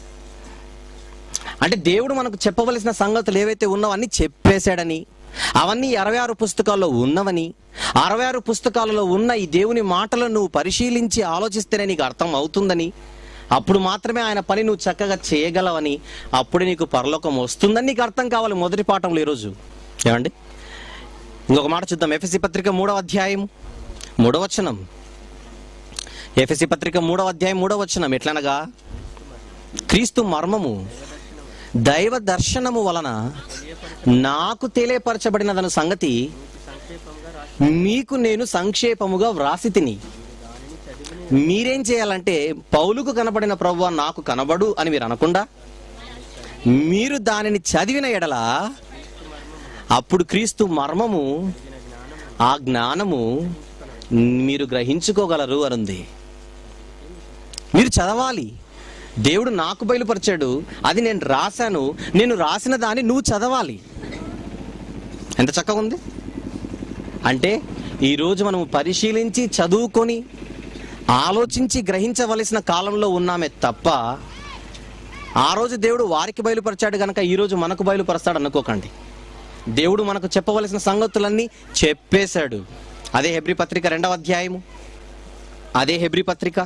అంటే దేవుడు మనకు చెప్పవలసిన సంగతులు ఏవైతే ఉన్నావో అన్ని చెప్పేశాడని అవన్నీ అరవై ఆరు పుస్తకాల్లో ఉన్నవని అరవై ఆరు పుస్తకాలలో ఉన్న ఈ దేవుని మాటలను నువ్వు పరిశీలించి ఆలోచిస్తేనే నీకు అర్థం అవుతుందని అప్పుడు మాత్రమే ఆయన పని నువ్వు చక్కగా చేయగలవని అప్పుడే నీకు పరలోకం వస్తుందని నీకు అర్థం కావాలి మొదటి పాఠంలో ఈరోజు ఏమండి ఇంకొక మాట చూద్దాం ఎఫ్ఎస్సి పత్రిక మూడవ అధ్యాయం మూడవ వచనం ఎఫ్ఎస్సి పత్రిక మూడవ అధ్యాయం మూడవ వచనం ఎట్లనగా క్రీస్తు మర్మము దైవ దర్శనము వలన నాకు తెలియపరచబడినదన్న సంగతి మీకు నేను సంక్షేపముగా వ్రాసి తిని మీరేం చేయాలంటే పౌలుకు కనబడిన ప్రభు నాకు కనబడు అని మీరు అనకుండా మీరు దానిని చదివిన ఎడల అప్పుడు క్రీస్తు మర్మము ఆ జ్ఞానము మీరు గ్రహించుకోగలరు అనుంది మీరు చదవాలి దేవుడు నాకు బయలుపరిచాడు అది నేను రాశాను నేను రాసిన దాన్ని నువ్వు చదవాలి ఎంత చక్కగా ఉంది అంటే ఈరోజు మనం పరిశీలించి చదువుకొని ఆలోచించి గ్రహించవలసిన కాలంలో ఉన్నామే తప్ప ఆ రోజు దేవుడు వారికి బయలుపరిచాడు కనుక ఈరోజు మనకు బయలుపరుస్తాడు అనుకోకండి దేవుడు మనకు చెప్పవలసిన సంగతులన్నీ చెప్పేశాడు అదే హెబ్రి పత్రిక రెండవ అధ్యాయము అదే హెబ్రి పత్రిక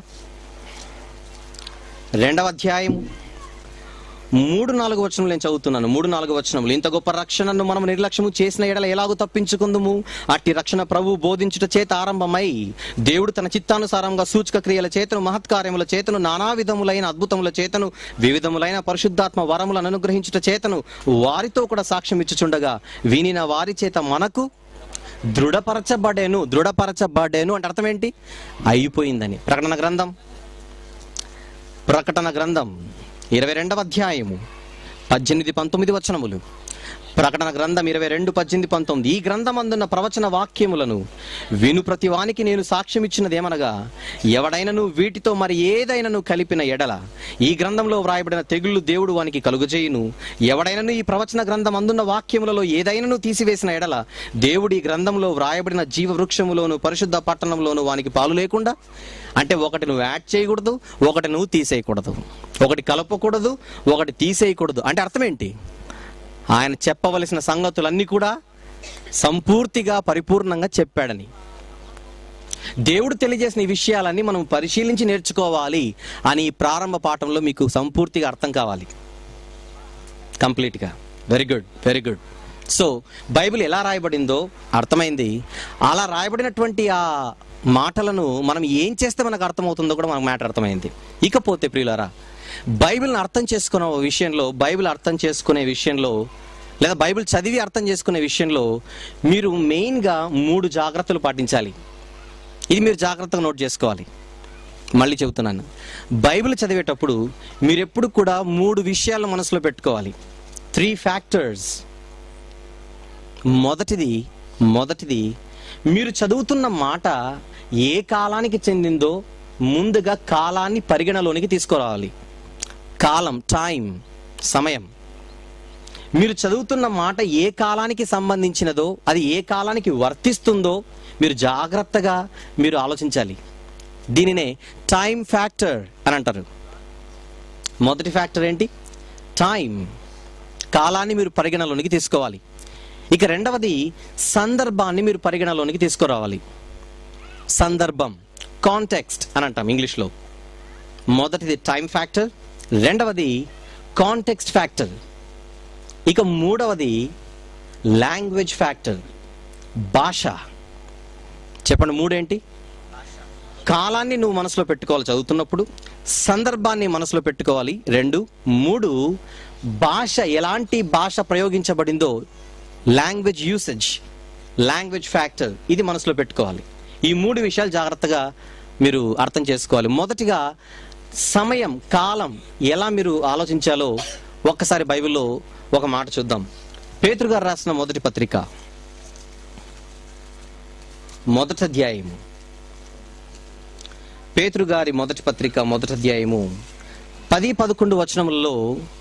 రెండవ అధ్యాయము మూడు నాలుగు వచనములు నేను చదువుతున్నాను మూడు నాలుగు వచనములు ఇంత గొప్ప రక్షణను మనం నిర్లక్ష్యము చేసిన ఎడల ఎలాగో తప్పించుకుందుము అట్టి రక్షణ ప్రభు బోధించుట చేత ఆరంభమై దేవుడు తన చిత్తానుసారంగా సూచక క్రియల చేతను మహత్కార్యముల చేతను నానా విధములైన అద్భుతముల చేతను వివిధములైన పరిశుద్ధాత్మ వరములను అనుగ్రహించుట చేతను వారితో కూడా సాక్ష్యం ఇచ్చుచుండగా వినిన వారి చేత మనకు దృఢపరచబడేను దృఢపరచబడేను అంటే అర్థం ఏంటి అయిపోయిందని ప్రకటన గ్రంథం ప్రకటన గ్రంథం ఇరవై రెండవ అధ్యాయము పద్దెనిమిది పంతొమ్మిది వచనములు ప్రకటన గ్రంథం ఇరవై రెండు పద్దెనిమిది పంతొమ్మిది ఈ గ్రంథం అందున్న ప్రవచన వాక్యములను విను ప్రతి వానికి నేను సాక్ష్యం ఇచ్చినదేమనగా ఎవడైనను వీటితో మరి ఏదైనను కలిపిన ఎడల ఈ గ్రంథంలో వ్రాయబడిన తెగుళ్ళు దేవుడు వానికి కలుగజేయును ఎవడైనను ఈ ప్రవచన గ్రంథం అందున్న వాక్యములలో ఏదైనను తీసివేసిన ఎడల దేవుడు ఈ గ్రంథంలో వ్రాయబడిన జీవ వృక్షములోను పరిశుద్ధ పట్టణంలోను వానికి పాలు లేకుండా అంటే ఒకటి నువ్వు యాడ్ చేయకూడదు ఒకటి నువ్వు తీసేయకూడదు ఒకటి కలపకూడదు ఒకటి తీసేయకూడదు అంటే అర్థం ఏంటి ఆయన చెప్పవలసిన సంగతులన్నీ కూడా సంపూర్తిగా పరిపూర్ణంగా చెప్పాడని దేవుడు తెలియజేసిన ఈ విషయాలన్నీ మనం పరిశీలించి నేర్చుకోవాలి అని ఈ ప్రారంభ పాఠంలో మీకు సంపూర్తిగా అర్థం కావాలి కంప్లీట్గా very good very good so Bible ఎలా రాయబడిందో అర్థమైంది అలా రాయబడినటువంటి ఆ మాటలను మనం ఏం చేస్తే మనకు అర్థమవుతుందో కూడా మనకు మ్యాటర్ అర్థమైంది ఇకపోతే ప్రియులారా బైబిల్ని అర్థం చేసుకునే విషయంలో బైబిల్ అర్థం చేసుకునే విషయంలో లేదా బైబిల్ చదివి అర్థం చేసుకునే విషయంలో మీరు మెయిన్గా మూడు జాగ్రత్తలు పాటించాలి ఇది మీరు జాగ్రత్తగా నోట్ చేసుకోవాలి మళ్ళీ చెబుతున్నాను బైబిల్ చదివేటప్పుడు మీరు ఎప్పుడు కూడా మూడు విషయాలు మనసులో పెట్టుకోవాలి త్రీ ఫ్యాక్టర్స్ మొదటిది మొదటిది మీరు చదువుతున్న మాట ఏ కాలానికి చెందిందో ముందుగా కాలాన్ని పరిగణలోనికి తీసుకురావాలి కాలం టైం సమయం మీరు చదువుతున్న మాట ఏ కాలానికి సంబంధించినదో అది ఏ కాలానికి వర్తిస్తుందో మీరు జాగ్రత్తగా మీరు ఆలోచించాలి దీనినే టైం ఫ్యాక్టర్ అని అంటారు మొదటి ఫ్యాక్టర్ ఏంటి టైం కాలాన్ని మీరు పరిగణలోనికి తీసుకోవాలి ఇక రెండవది సందర్భాన్ని మీరు పరిగణలోనికి తీసుకురావాలి సందర్భం కాంటెక్స్ట్ అని అంటాం ఇంగ్లీష్లో మొదటిది టైం ఫ్యాక్టర్ రెండవది కాంటెక్స్ట్ ఫ్యాక్టర్ ఇక మూడవది లాంగ్వేజ్ ఫ్యాక్టర్ భాష చెప్పండి మూడేంటి కాలాన్ని నువ్వు మనసులో పెట్టుకోవాలి చదువుతున్నప్పుడు సందర్భాన్ని మనసులో పెట్టుకోవాలి రెండు మూడు భాష ఎలాంటి భాష ప్రయోగించబడిందో లాంగ్వేజ్ యూసేజ్ లాంగ్వేజ్ ఫ్యాక్టర్ ఇది మనసులో పెట్టుకోవాలి ఈ మూడు విషయాలు జాగ్రత్తగా మీరు అర్థం చేసుకోవాలి మొదటిగా సమయం కాలం ఎలా మీరు ఆలోచించాలో ఒక్కసారి బైబిల్లో ఒక మాట చూద్దాం పేతురు గారు రాసిన మొదటి పత్రిక మొదటి అధ్యాయము పేతురు గారి మొదటి పత్రిక మొదటి అధ్యాయము పది పదకొండు వచనములలో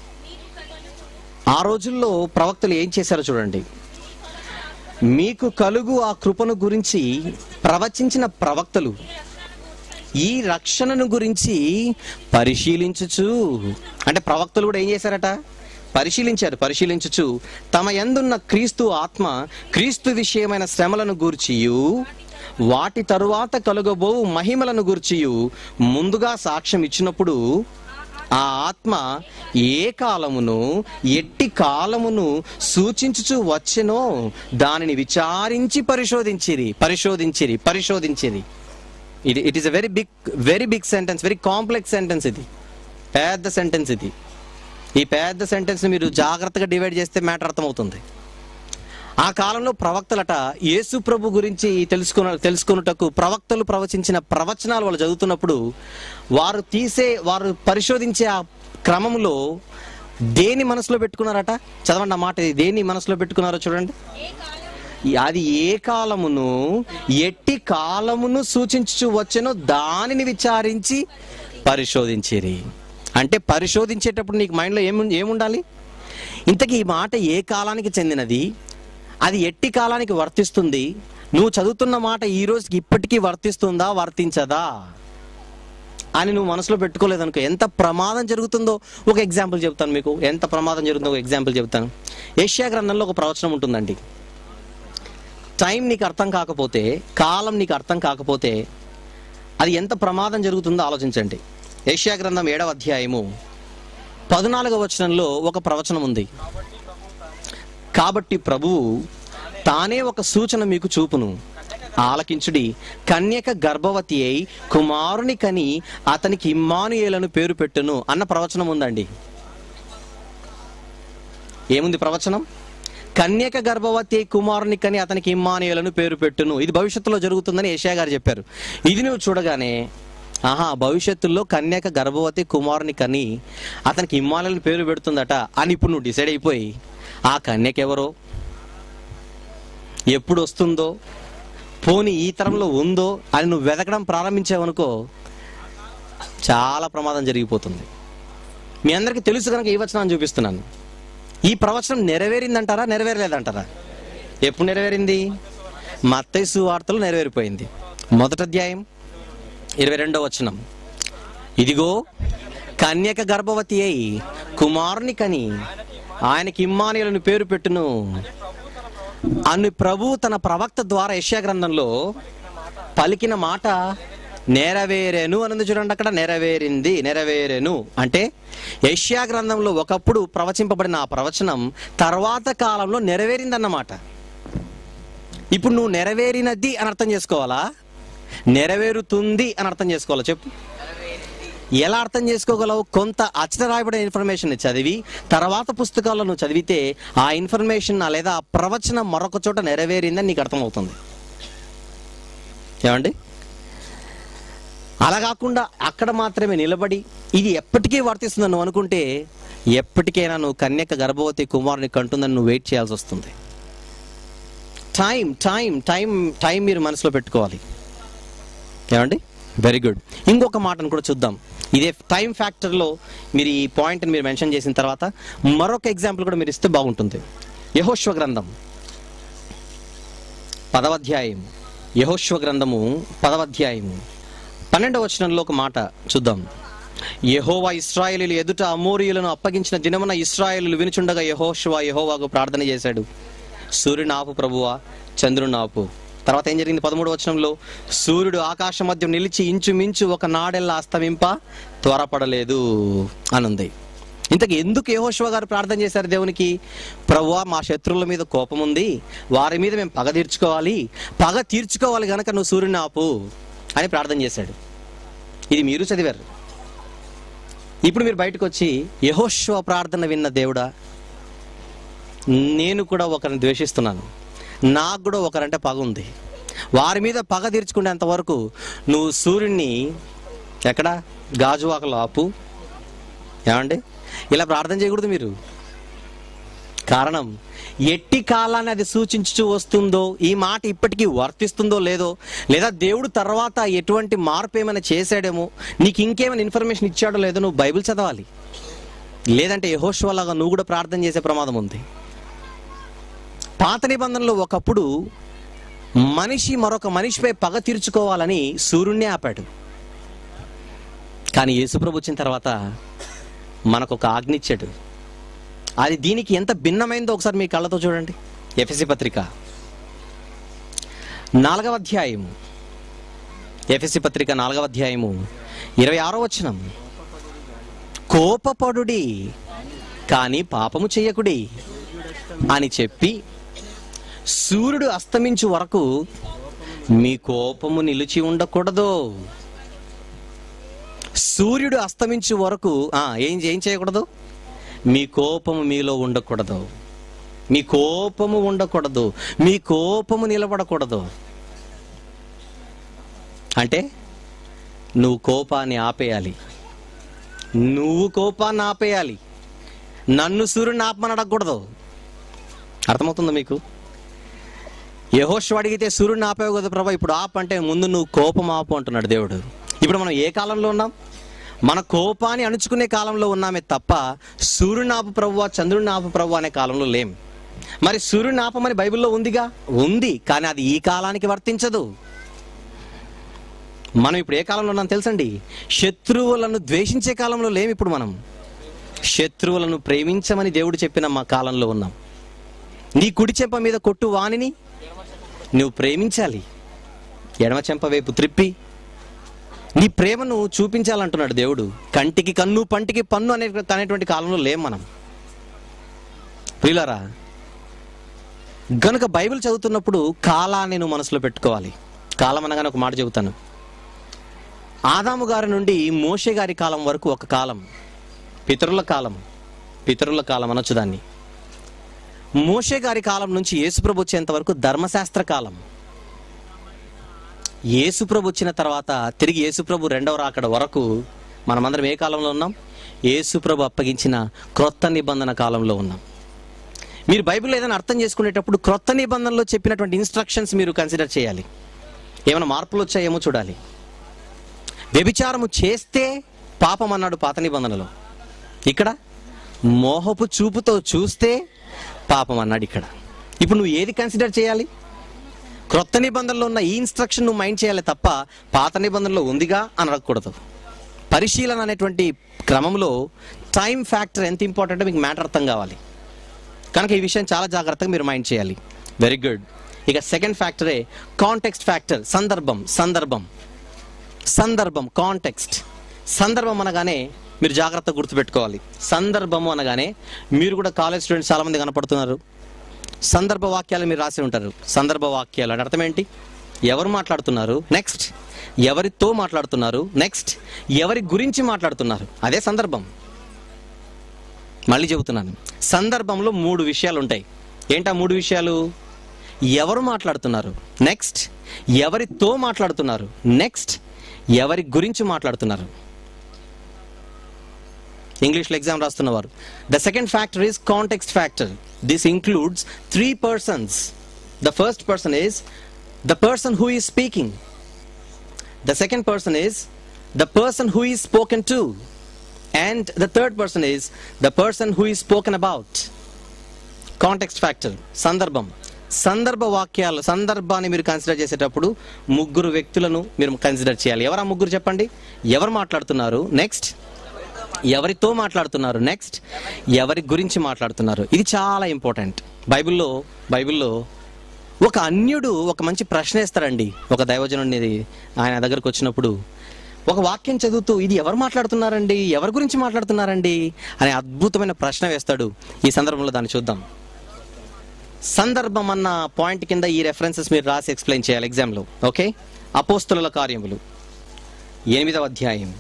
ఆ రోజుల్లో ప్రవక్తలు ఏం చేశారో చూడండి మీకు కలుగు ఆ కృపను గురించి ప్రవచించిన ప్రవక్తలు ఈ రక్షణను గురించి పరిశీలించుచు అంటే ప్రవక్తలు కూడా ఏం చేశారట పరిశీలించారు పరిశీలించుచు తమ యందున్న క్రీస్తు ఆత్మ క్రీస్తు విషయమైన శ్రమలను గూర్చియు వాటి తరువాత కలుగబో మహిమలను గూర్చియు ముందుగా సాక్ష్యం ఇచ్చినప్పుడు ఆ ఆత్మ ఏ కాలమును ఎట్టి కాలమును సూచించుచు వచ్చెనో దానిని విచారించి పరిశోధించిరి పరిశోధించిరి పరిశోధించిరి ఇది it is a very big very big sentence very complex sentence ఇది పెద్ద సెంటెన్స్ ఇది ఈ పెద్ద సెంటెన్స్ మీరు జాగ్రత్తగా డివైడ్ చేస్తే మ్యాటర్ అర్థమవుతుంది ఆ కాలంలో ప్రవక్తలట యేసు ప్రభు గురించి తెలుసుకున్న తెలుసుకున్నటకు ప్రవక్తలు ప్రవచించిన ప్రవచనాలు వాళ్ళు చదువుతున్నప్పుడు వారు తీసే వారు పరిశోధించే ఆ క్రమంలో దేని మనసులో పెట్టుకున్నారట చదవండి ఆ మాట ఇది దేని మనసులో పెట్టుకున్నారో చూడండి ఈ- అది ఏ కాలమును ఎట్టి కాలమును సూచించు వచ్చెనో దానిని విచారించి పరిశోధించిరి అంటే పరిశోధించేటప్పుడు నీకు మైండ్లో ఏము ఏముండాలి ఇంతకీ ఈ మాట ఏ కాలానికి చెందినది అది ఎట్టి కాలానికి వర్తిస్తుంది నువ్వు చదువుతున్న మాట ఈ రోజుకి ఇప్పటికీ వర్తిస్తుందా వర్తించదా అని నువ్వు మనసులో పెట్టుకోలేదనుకో ఎంత ప్రమాదం జరుగుతుందో ఒక ఎగ్జాంపుల్ చెప్తాను మీకు ఎంత ప్రమాదం జరుగుతుందో ఒక ఎగ్జాంపుల్ చెప్తాను ఏషియా గ్రంథంలో ఒక ప్రవచనం ఉంటుందండి టైం నీకు అర్థం కాకపోతే కాలం నీకు అర్థం కాకపోతే అది ఎంత ప్రమాదం జరుగుతుందో ఆలోచించండి ఏషియా గ్రంథం ఏడవ అధ్యాయము పద్నాలుగవ వచనంలో ఒక ప్రవచనం ఉంది కాబట్టి ప్రభువు తానే ఒక సూచన మీకు చూపును ఆలకించుడి కన్యక గర్భవతి అయి కుమారుని కని అతనికి ఇమ్మానుయేలను పేరు పెట్టును అన్న ప్రవచనం ఉందండి ఏముంది ప్రవచనం కన్యక గర్భవతి అయి కుమారుని కని అతనికి ఇమ్మానుయేలను పేరు పెట్టును ఇది భవిష్యత్తులో జరుగుతుందని ఏషియా గారు చెప్పారు ఇది నువ్వు చూడగానే ఆహా భవిష్యత్తులో కన్యక గర్భవతి కుమారుని కని అతనికి ఇమ్మానుయేలను పేరు పెడుతుందట అని ఇప్పుడు నువ్వు డిసైడ్ అయిపోయి ఆ కన్యక ఎవరో ఎప్పుడు వస్తుందో పోని ఈ తరంలో ఉందో అని నువ్వు వెతకడం ప్రారంభించావనుకో చాలా ప్రమాదం జరిగిపోతుంది మీ అందరికీ తెలుసు కనుక ఈ వచనాన్ని చూపిస్తున్నాను ఈ ప్రవచనం నెరవేరిందంటారా నెరవేరలేదంటారా ఎప్పుడు నెరవేరింది మత్తైసు వార్తలు నెరవేరిపోయింది మొదటి అధ్యాయం ఇరవై రెండో వచనం ఇదిగో కన్యక గర్భవతి అయి కుమారుని కని ఆయనకి ఇమ్మానియులను పేరు పెట్టును అని ప్రభు తన ప్రవక్త ద్వారా యెషయా గ్రంథంలో పలికిన మాట నెరవేరెను అన్నది చూడండి అక్కడ నెరవేరింది నెరవేరెను అంటే యెషయా గ్రంథంలో ఒకప్పుడు ప్రవచింపబడిన ఆ ప్రవచనం తర్వాత కాలంలో నెరవేరిందన్నమాట ఇప్పుడు నువ్వు నెరవేరినది అని అర్థం చేసుకోవాలా నెరవేరుతుంది అని అర్థం చేసుకోవాలా చెప్పు ఎలా అర్థం చేసుకోగలవు కొంత అచ్చట రాయబడిన ఇన్ఫర్మేషన్ చదివి తర్వాత పుస్తకాల్లో నువ్వు చదివితే ఆ ఇన్ఫర్మేషన్ లేదా ఆ ప్రవచనం మరొక చోట నెరవేరిందని నీకు అర్థమవుతుంది ఏమండి అలా కాకుండా అక్కడ మాత్రమే నిలబడి ఇది ఎప్పటికీ వర్తిస్తుందని నువ్వు అనుకుంటే ఎప్పటికైనా నువ్వు కన్యక గర్భవతి కుమారుని కంటుందని నువ్వు వెయిట్ చేయాల్సి వస్తుంది టైం టైం టైం టైం మీరు మనసులో పెట్టుకోవాలి ఏమండి వెరీ గుడ్ ఇంకొక మాటను కూడా చూద్దాం ఇదే టైం ఫ్యాక్టర్లో మీరు ఈ పాయింట్ని మీరు మెన్షన్ చేసిన తర్వాత మరొక ఎగ్జాంపుల్ కూడా మీరు ఇస్తే బాగుంటుంది యహోశ్వ గ్రంథం పదవధ్యాయం యహోశ్వ గ్రంథము పదవధ్యాయము పన్నెండవ వచనంలో ఒక మాట చూద్దాం యహోవా ఇస్రాయేలీలు ఎదుట అమోరియులను అప్పగించిన దినమున ఇస్రాయేలీలు వినుచుండగా యహోషువా యహోవాకు ప్రార్థన చేశాడు సూర్యుని ఆపు ప్రభువా చంద్రుని ఆపు తర్వాత ఏం జరిగింది పదమూడు వచనంలో సూర్యుడు ఆకాశం మధ్య నిలిచి ఇంచుమించు ఒక నాడెల్లా అస్తమింప త్వరపడలేదు అనుంది ఇంతకు ఎందుకు యహోశివ గారు ప్రార్థన చేశారు దేవునికి ప్రభువా మా శత్రువుల మీద కోపం ఉంది వారి మీద మేము పగ తీర్చుకోవాలి పగ తీర్చుకోవాలి గనక నువ్వు సూర్యుని ఆపు అని ప్రార్థన చేశాడు ఇది మీరు చదివారు ఇప్పుడు మీరు బయటకు వచ్చి యహోశివ ప్రార్థన విన్న దేవుడా నేను కూడా ఒకరిని ద్వేషిస్తున్నాను నాకు కూడా ఒకరంటే పగ ఉంది వారి మీద పగ తీర్చుకునేంత వరకు నువ్వు సూర్యుడిని ఎక్కడ గాజువాకలో ఆపు ఏమండి ఇలా ప్రార్థన చేయకూడదు మీరు కారణం ఎట్టి కాలాన్ని అది సూచించుచూ వస్తుందో ఈ మాట ఇప్పటికీ వర్తిస్తుందో లేదో లేదా దేవుడు తర్వాత ఎటువంటి మార్పు ఏమైనా చేశాడేమో నీకు ఇంకేమైనా ఇన్ఫర్మేషన్ ఇచ్చాడో లేదో నువ్వు బైబిల్ చదవాలి లేదంటే యహోష్వలాగా నువ్వు కూడా ప్రార్థన చేసే ప్రమాదం ఉంది పాత నిబంధనలో ఒకప్పుడు మనిషి మరొక మనిషిపై పగ తీర్చుకోవాలని సూర్యుడిని ఆపాడు కానీ యేసుప్రభు వచ్చిన తర్వాత మనకు ఒక ఆజ్ఞ ఇచ్చాడు అది దీనికి ఎంత భిన్నమైందో ఒకసారి మీ కళ్ళతో చూడండి ఎఫ్ఎసి పత్రిక నాలుగవ అధ్యాయము ఎఫ్ఎసి పత్రిక నాలుగవ అధ్యాయము ఇరవై ఆరో వచనం కోపపడుడి కానీ పాపము చేయకుడి అని చెప్పి సూర్యుడు అస్తమించు వరకు మీ కోపము నిలిచి ఉండకూడదు సూర్యుడు అస్తమించు వరకు ఆ, ఏం ఏం చేయకూడదు మీ కోపము మీలో ఉండకూడదు మీ కోపము ఉండకూడదు మీ కోపము నిలబడకూడదు అంటే నువ్వు కోపాన్ని ఆపేయాలి నువ్వు కోపాన్ని ఆపేయాలి నన్ను సూర్యుడిని ఆపమని అడగకూడదు అర్థమవుతుందా మీకు యహోష్ అడిగితే సూర్యుడిని ఆపేవు కదా ప్రభా ఇప్పుడు ఆపు అంటే ముందు నువ్వు కోపం ఆపు అంటున్నాడు దేవుడు ఇప్పుడు మనం ఏ కాలంలో ఉన్నాం మన కోపాన్ని అణుచుకునే కాలంలో ఉన్నామే తప్ప సూర్యుని ఆపు ప్రభు చంద్రుడిని ఆపు ప్రభు అనే కాలంలో లేం మరి సూర్యుని ఆపమని బైబిల్లో ఉందిగా ఉంది కానీ అది ఈ కాలానికి వర్తించదు మనం ఇప్పుడు ఏ కాలంలో ఉన్నాం తెలుసండి శత్రువులను ద్వేషించే కాలంలో లేము ఇప్పుడు మనం శత్రువులను ప్రేమించమని దేవుడు చెప్పిన మా కాలంలో ఉన్నాం నీ కుడి చెంప మీద కొట్టు వాణిని నువ్వు ప్రేమించాలి ఎడమ చెంప వైపు త్రిప్పి నీ ప్రేమను చూపించాలంటున్నాడు దేవుడు కంటికి కన్ను పంటికి పన్ను అనే అనేటువంటి కాలంలో లేం మనం ప్రియులారా గనుక బైబిల్ చదువుతున్నప్పుడు కాలాన్ని నువ్వు మనసులో పెట్టుకోవాలి కాలం అనగానే ఒక మాట చెబుతాను ఆదాము గారి నుండి మోషే గారి కాలం వరకు ఒక కాలం పితరుల కాలం పితరుల కాలం అనొచ్చు దాన్ని మోషే గారి కాలం నుంచి యేసుప్రభు వచ్చేంత వరకు ధర్మశాస్త్ర కాలం యేసుప్రభు వచ్చిన తర్వాత తిరిగి యేసుప్రభు రెండవ రాకడ వరకు మనమందరం ఏ కాలంలో ఉన్నాం యేసుప్రభు అప్పగించిన క్రొత్త నిబంధన కాలంలో ఉన్నాం మీరు బైబిల్ ఏదైనా అర్థం చేసుకునేటప్పుడు క్రొత్త నిబంధనలో చెప్పినటువంటి ఇన్స్ట్రక్షన్స్ మీరు కన్సిడర్ చేయాలి ఏమైనా మార్పులు వచ్చాయేమో చూడాలి వ్యభిచారము చేస్తే పాపం అన్నాడు పాత నిబంధనలో ఇక్కడ మోహపు చూపుతో చూస్తే పాపం అన్నాడు ఇక్కడ ఇప్పుడు నువ్వు ఏది కన్సిడర్ చేయాలి క్రొత్త నిబంధనలో ఉన్న ఈ ఇన్స్ట్రక్షన్ నువ్వు మైండ్ చేయాలి తప్ప పాత నిబంధనలో ఉందిగా అని అడగకూడదు పరిశీలన అనేటువంటి క్రమంలో టైం ఫ్యాక్టర్ ఎంత ఇంపార్టెంట్ మీకు మ్యాటర్ అర్థం కావాలి కనుక ఈ విషయం చాలా జాగ్రత్తగా మీరు మైండ్ చేయాలి వెరీ గుడ్ ఇక సెకండ్ ఫ్యాక్టరే కాంటెక్స్ట్ ఫ్యాక్టర్ సందర్భం సందర్భం సందర్భం కాంటెక్స్ట్ సందర్భం అనగానే మీరు జాగ్రత్త గుర్తుపెట్టుకోవాలి సందర్భము అనగానే మీరు కూడా కాలేజ్ స్టూడెంట్స్ చాలా మంది కనపడుతున్నారు సందర్భ వాక్యాలు మీరు రాసి ఉంటారు సందర్భ వాక్యాలు అంటే అర్థం ఏంటి ఎవరు మాట్లాడుతున్నారు నెక్స్ట్ ఎవరితో మాట్లాడుతున్నారు నెక్స్ట్ ఎవరి గురించి మాట్లాడుతున్నారు అదే సందర్భం మళ్ళీ చెబుతున్నాను సందర్భంలో మూడు విషయాలు ఉంటాయి ఏంటా మూడు విషయాలు ఎవరు మాట్లాడుతున్నారు నెక్స్ట్ ఎవరితో మాట్లాడుతున్నారు నెక్స్ట్ ఎవరి గురించి మాట్లాడుతున్నారు ఇంగ్లీష్లో ఎగ్జామ్ రాస్తున్నవారు the second factor is context factor this includes three persons the first person is the person who is speaking the second person is the person who is spoken to and the third person is the person who is spoken about context factor సందర్భం సందర్భ వాక్యాలు సందర్భాన్ని మీరు consider చేసేటప్పుడు ముగ్గురు వ్యక్తులను మీరు consider చేయాలి ఎవరు ఆ ముగ్గురు చెప్పండి ఎవరు మాట్లాడుతున్నారు నెక్స్ట్ ఎవరితో మాట్లాడుతున్నారు నెక్స్ట్ ఎవరి గురించి మాట్లాడుతున్నారు ఇది చాలా ఇంపార్టెంట్ బైబిల్లో బైబిల్లో ఒక అన్యుడు ఒక మంచి ప్రశ్న వేస్తాడండి ఒక దైవజనుడి ఆయన దగ్గరకు వచ్చినప్పుడు ఒక వాక్యం చదువుతూ ఇది ఎవరు మాట్లాడుతున్నారండి ఎవరి గురించి మాట్లాడుతున్నారండి అనే అద్భుతమైన ప్రశ్న వేస్తాడు ఈ సందర్భంలో దాన్ని చూద్దాం సందర్భం అన్న పాయింట్ కింద ఈ రెఫరెన్సెస్ మీరు రాసి ఎక్స్ప్లెయిన్ చేయాలి ఎగ్జామ్లో ఓకే అపోస్తుల కార్యములు ఎనిమిదవ అధ్యాయం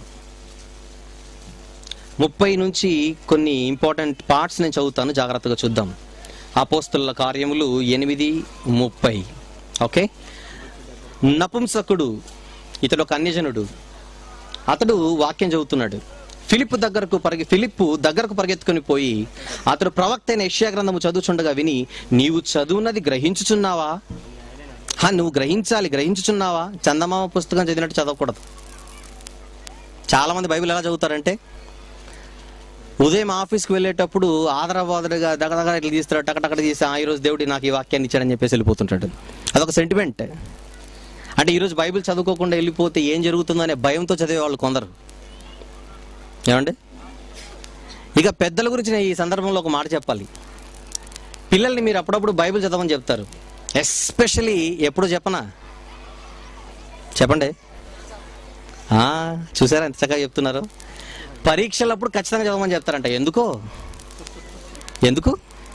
ముప్పై నుంచి కొన్ని ఇంపార్టెంట్ పార్ట్స్ నేను చదువుతాను జాగ్రత్తగా చూద్దాం అపోస్తుల కార్యములు ఎనిమిది ముప్పై ఓకే నపుంసకుడు ఇతడు ఒక అన్యజనుడు అతడు వాక్యం చదువుతున్నాడు ఫిలిప్ దగ్గరకు పరిగె ఫిలిప్పు దగ్గరకు పరిగెత్తుకుని పోయి అతడు ప్రవక్త అయిన యెషయా గ్రంథము చదువుచుండగా విని నీవు చదువున్నది గ్రహించుచున్నావా హా నువ్వు గ్రహించాలి గ్రహించుచున్నావా చందమామ పుస్తకం చదివినట్టు చదవకూడదు చాలా మంది బైబిల్ ఎలా చదువుతారంటే ఉదయం ఆఫీస్కి వెళ్ళేటప్పుడు ఆదరబాదరగా దగ్గర ఇట్లా తీస్తాడు టకటక్కడ తీసి "ఆ, ఈరోజు దేవుడి నాకు ఈ వాక్యాన్ని ఇచ్చాడని చెప్పేసి వెళ్ళిపోతుంటాడు అదొక సెంటిమెంట్ అంటే ఈరోజు బైబిల్ చదువుకోకుండా వెళ్ళిపోతే ఏం జరుగుతుందో అనే భయంతో చదివే వాళ్ళు కొందరు ఏమండి ఇక పెద్దల గురించి నేను ఈ సందర్భంలో ఒక మాట చెప్పాలి పిల్లల్ని మీరు అప్పుడప్పుడు బైబిల్ చదవమని చెప్తారు ఎస్పెషలీ ఎప్పుడు చెప్పనా చెప్పండి ఆ, చూసారా ఎంత చక్కగా చెప్తున్నారు పరీక్షలప్పుడు ఖచ్చితంగా చదవమని చెప్తారంట ఎందుకో ఎందుకు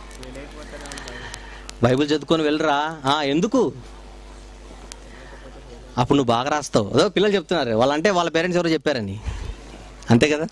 బైబిల్ చదువుకొని వెళ్ళరా ఆ, ఎందుకు అప్పుడు నువ్వు బాగా రాస్తావు అదో పిల్లలు చెప్తున్నారు వాళ్ళంటే వాళ్ళ పేరెంట్స్ ఎవరో చెప్పారని అంతే కదా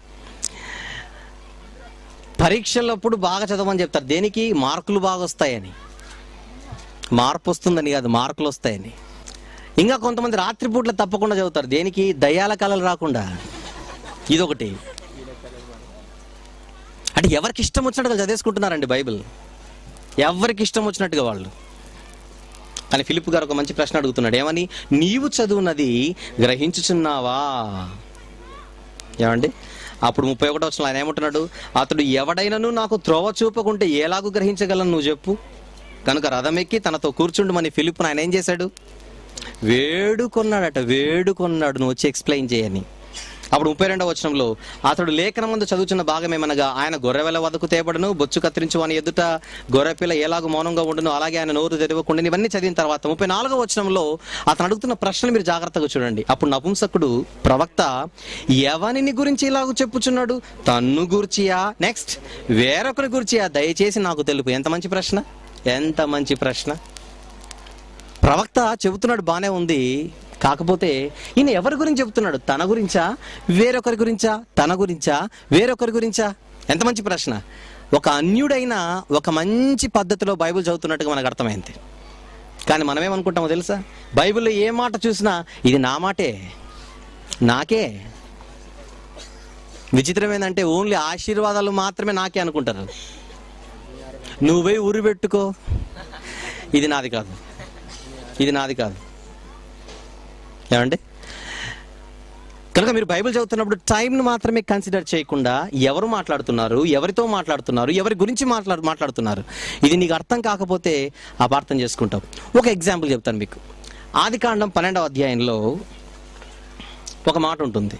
పరీక్షలప్పుడు బాగా చదవమని చెప్తారు దేనికి మార్కులు బాగా వస్తాయని మార్పు వస్తుందని కాదు మార్కులు వస్తాయని ఇంకా కొంతమంది రాత్రిపూట్ల తప్పకుండా చదువుతారు దేనికి దయ్యాల కళలు రాకుండా ఇదొకటి అంటే అంటే ఎవరికి ఇష్టం వచ్చినట్టుగా చదివేసుకుంటున్నారండి బైబిల్ ఎవరికి ఇష్టం వచ్చినట్టుగా వాళ్ళు కానీ ఫిలిప్ గారు ఒక మంచి ప్రశ్న అడుగుతున్నాడు ఏమని నీవు చదువున్నది గ్రహించుచున్నావా ఏమండి అప్పుడు ముప్పై ఒకటో వచ్చిన ఆయన ఏమంటున్నాడు అతడు ఎవడైనను నాకు త్రోవ చూపకుంటే ఎలాగూ గ్రహించగలను నువ్వు చెప్పు కనుక రథం ఎక్కి తనతో కూర్చుండమని ఫిలిప్ ఆయన ఏం చేశాడు వేడుకొన్నాడట వేడుకొన్నాడు నువ్వు వచ్చి ఎక్స్ప్లెయిన్ చేయని అప్పుడు ముప్పై రెండవ వచనంలో అతడు లేఖనం ముందు చదువుతున్న భాగం ఏమనగా ఆయన గొర్రెవెల వదకు తేబడును బొచ్చు కత్తిరించు అని ఎదుట గొర్రెపిల్ల ఎలాగ మౌనంగా ఉండును అలాగే ఆయన నోరు తెరవకుండా ఇవన్నీ చదివిన తర్వాత ముప్పై నాలుగవ వచనంలో అతను అడుగుతున్న ప్రశ్నలు మీరు జాగ్రత్తగా చూడండి అప్పుడు నపుంసకుడు ప్రవక్త ఎవనిని గురించి ఇలాగ చెప్పుచున్నాడు తన్ను గుర్చియా నెక్స్ట్ వేరొకరి గుర్చియా దయచేసి నాకు తెలుపు ఎంత మంచి ప్రశ్న ఎంత మంచి ప్రశ్న ప్రవక్త చెబుతున్నాడు బానే ఉంది కాకపోతే ఈయన ఎవరి గురించి చెబుతున్నాడు తన గురించా వేరొకరి గురించా తన గురించా వేరొకరి గురించా ఎంత మంచి ప్రశ్న ఒక అన్యుడైన ఒక మంచి పద్ధతిలో బైబిల్ చదువుతున్నట్టుగా మనకు అర్థమైంది కానీ మనం ఏమనుకుంటామో తెలుసా బైబిల్లో ఏ మాట చూసినా ఇది నా మాటే నాకే విచిత్రం ఏంటంటే ఓన్లీ ఆశీర్వాదాలు మాత్రమే నాకే అనుకుంటారు నువ్వే ఊరు పెట్టుకో ఇది నాది కాదు ఇది నాది కాదు ఏమండి కనుక మీరు బైబిల్ చదువుతున్నప్పుడు టైంను మాత్రమే కన్సిడర్ చేయకుండా ఎవరు మాట్లాడుతున్నారు ఎవరితో మాట్లాడుతున్నారు ఎవరి గురించి మాట్లాడు మాట్లాడుతున్నారు ఇది నీకు అర్థం కాకపోతే అపార్థం చేసుకుంటావు ఒక ఎగ్జాంపుల్ చెప్తాను మీకు ఆది కాండం పన్నెండవ అధ్యాయంలో ఒక మాట ఉంటుంది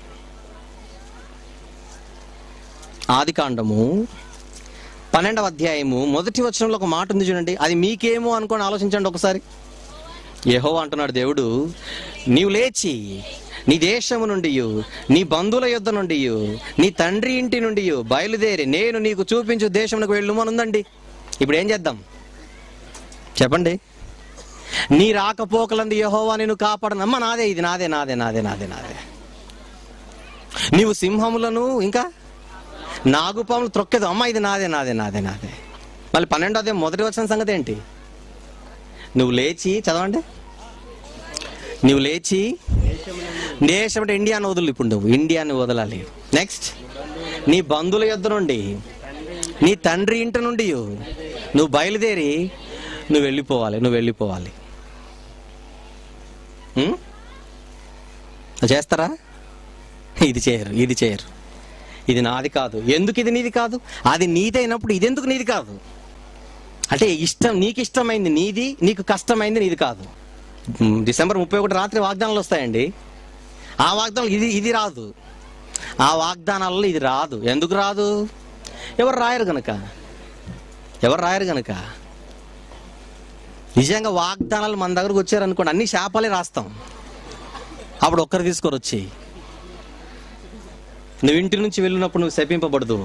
ఆది కాండము పన్నెండవ అధ్యాయము మొదటి వచనంలో ఒక మాట ఉంది చూడండి అది మీకేమో అనుకొని ఆలోచించండి ఒకసారి యెహో అంటున్నాడు దేవుడు నీవు లేచి నీ దేశము నుండి నీ బంధువుల యుద్ధ నుండి నీ తండ్రి ఇంటి నుండి బయలుదేరి నేను నీకు చూపించు దేశమునకు వెళ్ళుమని ఉందండి ఇప్పుడు ఏం చేద్దాం చెప్పండి నీ రాకపోకలందు యహోవా నేను కాపాడను అమ్మ నాదే ఇది నాదే నాదే నాదే నాదే నాదే నీవు సింహములను ఇంకా నాగుపాములు త్రొక్కేదు అమ్మ ఇది నాదే నాదే నాదే నాదే మళ్ళీ పన్నెండో అదే మొదటి వచ్చిన సంగతి ఏంటి నువ్వు లేచి చదవండి నువ్వు లేచి దేశం అంటే ఇండియాను వదులు ఇప్పుడు నువ్వు ఇండియాని వదలాలి నెక్స్ట్ నీ బంధువుల యొద్ద నుండి నీ తండ్రి ఇంటి నుండి నువ్వు బయలుదేరి నువ్వు వెళ్ళిపోవాలి నువ్వు వెళ్ళిపోవాలి ఉం? చేస్తారా ఇది చేయరు ఇది చేయరు ఇది నాది కాదు ఎందుకు ఇది నీది కాదు అది నీదైనప్పుడు ఇది ఎందుకు నీది కాదు అంటే ఇష్టం నీకు ఇష్టమైంది నీది నీకు కష్టమైంది నీది కాదు మ్, డిసెంబర్ ముప్పై ఒకటి రాత్రి వాగ్దానాలు వస్తాయండి ఆ వాగ్దానాలు ఇది ఇది రాదు ఆ వాగ్దానాలలో ఇది రాదు ఎందుకు రాదు ఎవరు రాయరు గనక ఎవరు రాయరు గనక నిజంగా వాగ్దానాలు మన దగ్గరకు వచ్చారనుకోండి అన్ని శాపాలే రాస్తాం అప్పుడు ఒక్కరు తీసుకొని వచ్చి నువ్వు ఇంటి నుంచి వెళ్ళినప్పుడు నువ్వు శపింపబడదు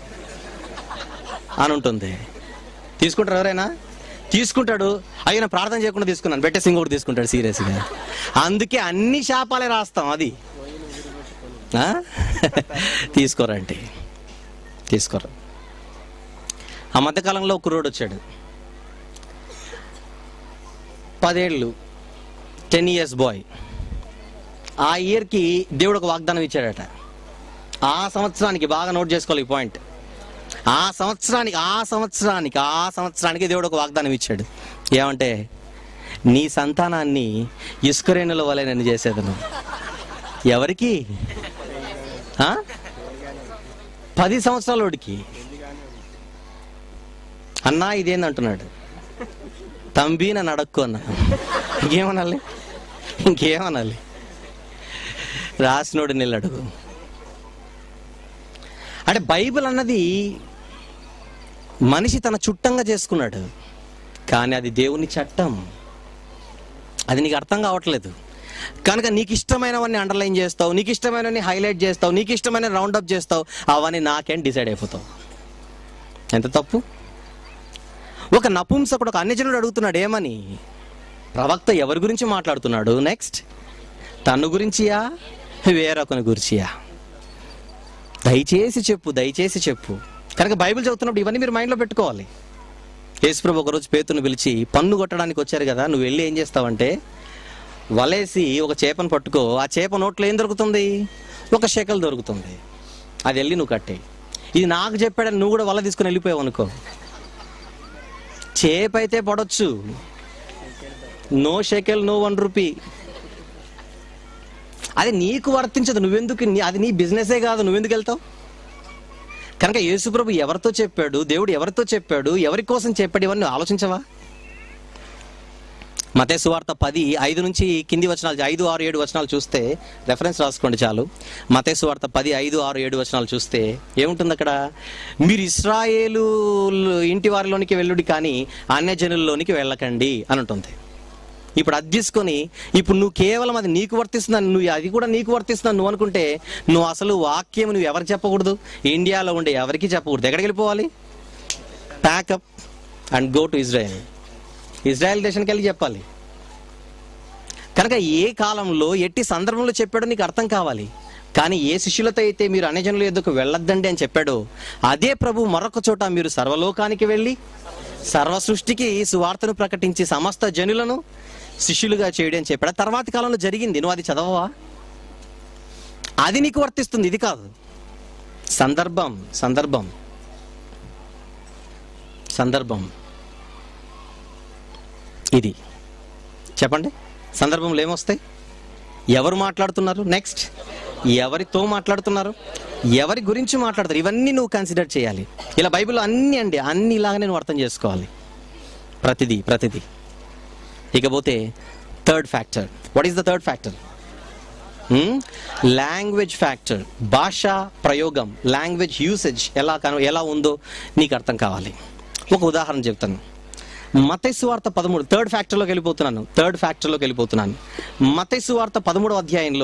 అని ఉంటుంది తీసుకుంటారు ఎవరైనా తీసుకుంటాడు అయినా ప్రార్థన చేయకుండా తీసుకున్నాను బెట్టే సింగ్ ఒకటి తీసుకుంటాడు సీరియస్గా అందుకే అన్ని శాపాలే రాస్తాం అది ఆ? తీసుకోరండి తీసుకోరు ఆ మధ్యకాలంలో ఒక కుర్రోడు వచ్చాడు పదేళ్ళు టెన్ ఇయర్స్ బాయ్ ఆ ఇయర్కి దేవుడు ఒక వాగ్దానం ఇచ్చాడట ఆ సంవత్సరానికి బాగా నోట్ చేసుకోవాలి ఈ పాయింట్ ఆ సంవత్సరానికి ఆ సంవత్సరానికి ఆ సంవత్సరానికి దేవుడు ఒక వాగ్దానం ఇచ్చాడు ఏమంటే నీ సంతానాన్ని ఇసుకరేణుల వలె నేను చేసేదను ఎవరికి ఆ? పది సంవత్సరాలోడికి అన్నా ఇదేందంటున్నాడు తంబీన నడక్కు అన్న ఇంకేమనాలి ఇంకేమనాలి రాసినోడు నిల్లడుగు అంటే బైబిల్ అన్నది మనిషి తన చుట్టంగా చేసుకున్నాడు కానీ అది దేవుని చట్టం అది నీకు అర్థం కావట్లేదు కనుక నీకు ఇష్టమైనవన్నీ అండర్లైన్ చేస్తావు నీకు ఇష్టమైనవన్నీ హైలైట్ చేస్తావు నీకు ఇష్టమైన రౌండ్ అప్ చేస్తావు అవన్నీ నాకేం డిసైడ్ అయిపోతావు ఎంత తప్పు ఒక నపుంసకుడు ఒక అన్యజనుడు అడుగుతున్నాడు ఏమని ప్రవక్త ఎవరి గురించి మాట్లాడుతున్నాడు నెక్స్ట్ తను గురించియా వేరొకని గురించియా దయచేసి చెప్పు దయచేసి చెప్పు కనుక బైబిల్ చదువుతున్నప్పుడు ఇవన్నీ మీరు మైండ్లో పెట్టుకోవాలి యేసుప్రభు ఒకరోజు పేతును పిలిచి పన్ను కొట్టడానికి వచ్చారు కదా నువ్వు వెళ్ళి ఏం చేస్తావంటే వలేసి ఒక చేపను పట్టుకో ఆ చేప నోట్లో ఏం దొరుకుతుంది ఒక శకలు దొరుకుతుంది అది వెళ్ళి నువ్వు కట్టే ఇది నాకు చెప్పాడని నువ్వు కూడా వల తీసుకుని వెళ్ళిపోయావు అనుకో చేప అయితే పడవచ్చు no shekel no one rupee అది నీకు వర్తించదు నువ్వెందుకు నీ- అది నీ బిజినెసే కాదు నువ్వెందుకు వెళ్తావు కనుక యేసుప్రభు ఎవరితో చెప్పాడు దేవుడు ఎవరితో చెప్పాడు ఎవరి కోసం చెప్పాడు ఇవన్నీ ఆలోచించవా మతే సువార్త పది ఐదు నుంచి కింది వచనాలు ఐదు ఆరు ఏడు వచనాలు చూస్తే రెఫరెన్స్ రాసుకోండి చాలు మతే సువార్త పది ఐదు ఆరు ఏడు వచనాలు చూస్తే ఏముంటుంది అక్కడ మీరు ఇస్రాయేలు ఇంటి వారిలోనికి వెళ్ళుడి కానీ అన్యజనుల్లోనికి వెళ్ళకండి అని ఉంటుంది ఇప్పుడు అది తీసుకొని ఇప్పుడు నువ్వు కేవలం అది నీకు వర్తిస్తున్నాను నువ్వు అది కూడా నీకు వర్తిస్తున్నాను నువ్వు అనుకుంటే నువ్వు అసలు వాక్యం నువ్వు ఎవరు చెప్పకూడదు ఇండియాలో ఉండే ఎవరికి చెప్పకూడదు ఎక్కడికి వెళ్ళిపోవాలి pack up and go to Israel Israel దేశానికి వెళ్ళి చెప్పాలి కనుక ఏ కాలంలో ఎట్టి సందర్భంలో చెప్పాడో నీకు అర్థం కావాలి కానీ ఏ శిష్యులతో అయితే మీరు అన్యజనుల ఎద్దుకు వెళ్ళొద్దండి అని చెప్పాడో అదే ప్రభు మరొక చోట మీరు సర్వలోకానికి వెళ్ళి సర్వ సృష్టికి సువార్తను ప్రకటించి సమస్త జనులను శిష్యులుగా చేయడం అని చెప్పాడు తర్వాతి కాలంలో జరిగింది నువ్వు అది చదవవా అది నీకు వర్తిస్తుంది ఇది కాదు సందర్భం సందర్భం సందర్భం ఇది చెప్పండి సందర్భంలో ఏమొస్తాయి ఎవరు మాట్లాడుతున్నారు నెక్స్ట్ ఎవరితో మాట్లాడుతున్నారు ఎవరి గురించి మాట్లాడతారు ఇవన్నీ నువ్వు కన్సిడర్ చేయాలి ఇలా బైబిల్లో అన్ని అండి అన్ని ఇలాగనే నువ్వు అర్థం చేసుకోవాలి ప్రతిదీ ప్రతిదీ ఇకపోతే third factor what is the third factor language factor భాషా ప్రయోగం లాంగ్వేజ్ యూసేజ్ ఎలా కన- ఎలా ఉందో నీకు అర్థం కావాలి ఒక ఉదాహరణ చెప్తాను మతైసు వార్త పదమూడు థర్డ్ ఫ్యాక్టర్లోకి వెళ్ళిపోతున్నాను థర్డ్ ఫ్యాక్టర్లోకి వెళ్ళిపోతున్నాను మతైసు వార్త పదమూడవ అధ్యాయంలో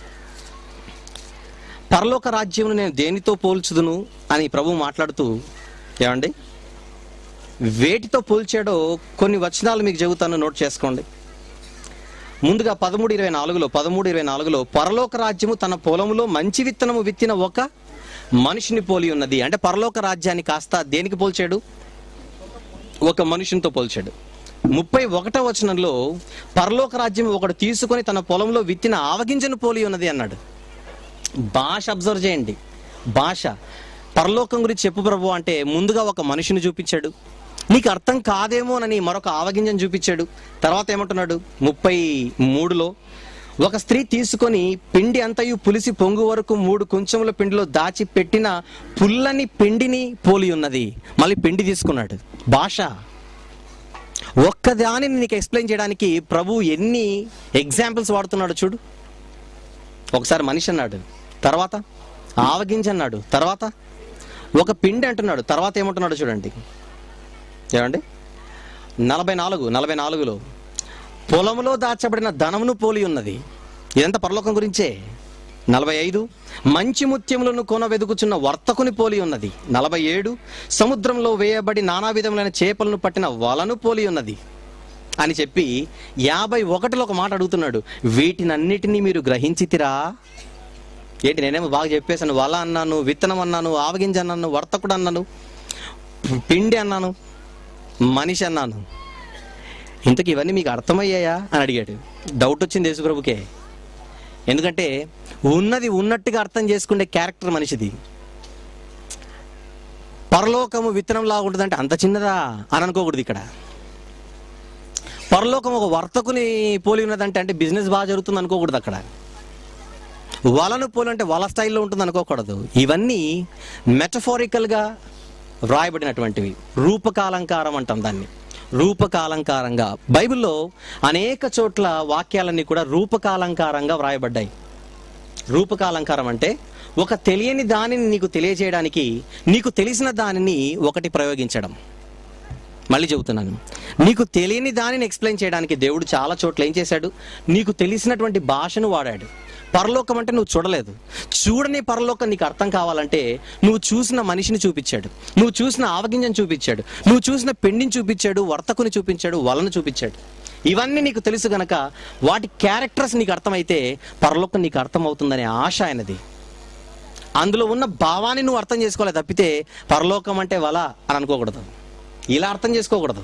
పరలోక రాజ్యమును నేను దేనితో పోల్చుదును అని ప్రభు మాట్లాడుతూ ఏమండి వేటితో పోల్చాడో కొన్ని వచనాలు మీకు చెబుతాను నోట్ చేసుకోండి ముందుగా పదమూడు ఇరవై నాలుగులో పదమూడు ఇరవై నాలుగులో పరలోక రాజ్యము తన పొలములో మంచి విత్తనము విత్తిన ఒక మనిషిని పోలి ఉన్నది అంటే పరలోక రాజ్యాన్ని కాస్త దేనికి పోల్చాడు ఒక మనుషునితో పోల్చాడు ముప్పై ఒకటో వచనంలో పరలోక రాజ్యం ఒకడు తీసుకొని తన పొలంలో విత్తిన ఆవగింజను పోలి ఉన్నది అన్నాడు భాష అబ్జర్వ్ చేయండి భాష పరలోకం గురించి చెప్పు ప్రభు అంటే ముందుగా ఒక మనిషిని చూపించాడు నీకు అర్థం కాదేమోనని మరొక ఆవగింజను చూపించాడు తర్వాత ఏమంటున్నాడు ముప్పై మూడులో ఒక స్త్రీ తీసుకొని పిండి అంతయు పులిసి పొంగు వరకు మూడు కొంచెముల పిండిలో దాచి పెట్టిన పుల్లని పిండిని పోలి ఉన్నది మళ్ళీ పిండి తీసుకున్నాడు భాష ఒక్కదానిని నీకు ఎక్స్ప్లెయిన్ చేయడానికి ప్రభు ఎన్ని ఎగ్జాంపుల్స్ వాడుతున్నాడు చూడు ఒకసారి మనిషి అన్నాడు తర్వాత ఆవగింజ అన్నాడు తర్వాత ఒక పిండి అంటున్నాడు తర్వాత ఏమంటున్నాడు చూడండి ఏమండి నలభై నాలుగు నలభై నాలుగులో పొలములో దాచబడిన ధనమును పోలి ఉన్నది ఇదంతా పరలోకం గురించే నలభై ఐదు మంచి ముత్యములను కొన వెదుకుచున్న వర్తకుని పోలి ఉన్నది నలభై ఏడు సముద్రంలో వేయబడి నానా విధములైన చేపలను పట్టిన వలను పోలి ఉన్నది అని చెప్పి యాభై ఒకటిలో ఒక మాట అడుగుతున్నాడు వీటినన్నిటినీ మీరు గ్రహించితిరా ఏంటి నేనేమో బాగా చెప్పేశాను వల అన్నాను విత్తనం అన్నాను ఆవగింజ అన్నాను వర్తకుడు అన్నాను పిండి అన్నాను మనిషి అన్నాను ఇంతకు ఇవన్నీ మీకు అర్థమయ్యాయా అని అడిగాడు డౌట్ వచ్చింది యేసుప్రభుకే ఎందుకంటే ఉన్నది ఉన్నట్టుగా అర్థం చేసుకునే క్యారెక్టర్ మనిషిది పరలోకము విత్తనంలా ఉంటుందంటే అంత చిన్నదా అని అనుకోకూడదు ఇక్కడ పరలోకం ఒక వర్తకుని పోలి ఉన్నదంటే అంటే బిజినెస్ బాగా జరుగుతుంది అనుకోకూడదు అక్కడ వలను పోలి అంటే వల స్టైల్లో ఉంటుంది అనుకోకూడదు ఇవన్నీ మెటఫోరికల్గా వ్రాయబడినటువంటివి రూపకాలంకారం అంటాం దాన్ని రూపకాలంకారంగా బైబిల్లో అనేక చోట్ల వాక్యాలన్నీ కూడా రూపకాలంకారంగా వ్రాయబడ్డాయి రూపకాలంకారం అంటే ఒక తెలియని దానిని నీకు తెలియజేయడానికి నీకు తెలిసిన దానిని ఒకటి ప్రయోగించడం మళ్ళీ చెబుతున్నాను నీకు తెలియని దానిని ఎక్స్ప్లెయిన్ చేయడానికి దేవుడు చాలా చోట్ల ఏం చేశాడు నీకు తెలిసినటువంటి భాషను వాడాడు పరలోకం అంటే నువ్వు చూడలేదు చూడని పరలోకం నీకు అర్థం కావాలంటే నువ్వు చూసిన మనిషిని చూపించాడు నువ్వు చూసిన ఆవగింజను చూపించాడు నువ్వు చూసిన పెండిని చూపించాడు వర్తకుని చూపించాడు వలను చూపించాడు ఇవన్నీ నీకు తెలుసు గనక వాటి క్యారెక్టర్స్ నీకు అర్థమైతే పరలోకం నీకు అర్థమవుతుందనే ఆశ ఆయనది అందులో ఉన్న భావాన్ని నువ్వు అర్థం చేసుకోవాలి తప్పితే పరలోకం అంటే వల అని అనుకోకూడదు ఇలా అర్థం చేసుకోకూడదు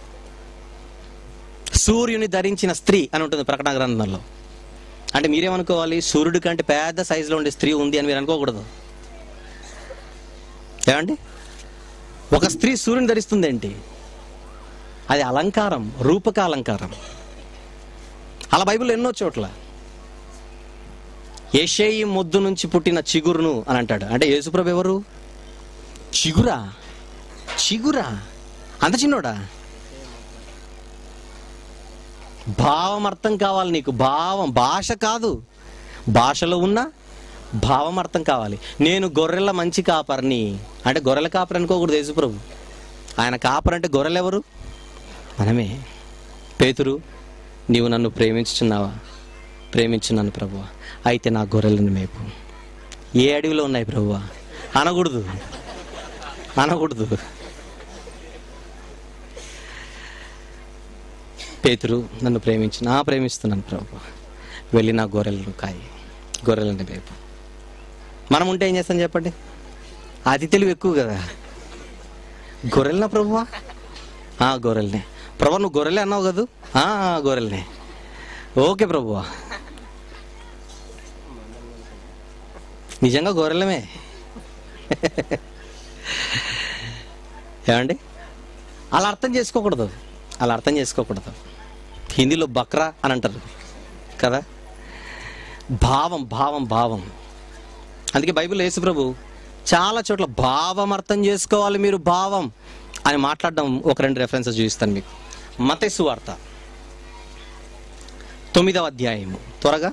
సూర్యుని ధరించిన స్త్రీ అని ఉంటుంది ప్రకటన గ్రంథంలో అంటే మీరేమనుకోవాలి సూర్యుడి కంటే పెద్ద సైజులో ఉండే స్త్రీ ఉంది అని మీరు అనుకోకూడదు ఏమండి ఒక స్త్రీ సూర్యుని ధరిస్తుంది ఏంటి అది అలంకారం రూపక అలంకారం అలా బైబిల్ ఎన్నో చోట్ల ఏషేయి మొద్దు నుంచి పుట్టిన చిగురును అని అంటాడు అంటే యేసుప్రభు ఎవరు చిగురా చిగురా అంత చిన్నోడా భావం అర్థం కావాలి నీకు భావం భాష కాదు భాషలో ఉన్న భావం అర్థం కావాలి నేను గొర్రెల మంచి కాపర్ని అంటే గొర్రెల కాపరి అనుకోకూడదు యేసుప్రభు ఆయన కాపర్ అంటే గొర్రెలు ఎవరు మనమే పేతురు నీవు నన్ను ప్రేమించుచున్నావా ప్రేమించున్నాను ప్రభువా అయితే నా గొర్రెలను మేపు ఏ అడవిలో ఉన్నాయి ప్రభువా అనకూడదు అనకూడదు పేతురు నన్ను ప్రేమించి నా ప్రేమిస్తున్నాను ప్రభు వెళ్ళి నా గొర్రెలను కాయి గొర్రెలను మేపు మనం ఉంటే ఏం చేస్తాం చెప్పండి అతి తెలివి ఎక్కువ కదా గొర్రెలనా ప్రభువా ఆ, గొర్రెలనే ప్రభు నువ్వు గొర్రెలే అన్నావు కదూ ఆ, ఆ, గొర్రెలనే ఓకే ప్రభువా నిజంగా గొర్రెలమే ఏమండి అలా అర్థం చేసుకోకూడదు అలా అర్థం చేసుకోకూడదు హిందీలో బక్రా అని అంటారు కదా భావం భావం భావం అందుకే బైబిల్ యేసు ప్రభు చాలా చోట్ల భావం అర్థం చేసుకోవాలి మీరు భావం అని మాట్లాడడం ఒక రెండు రెఫరెన్సెస్ చూపిస్తాను మీకు మతేసు వార్త తొమ్మిదవ అధ్యాయము త్వరగా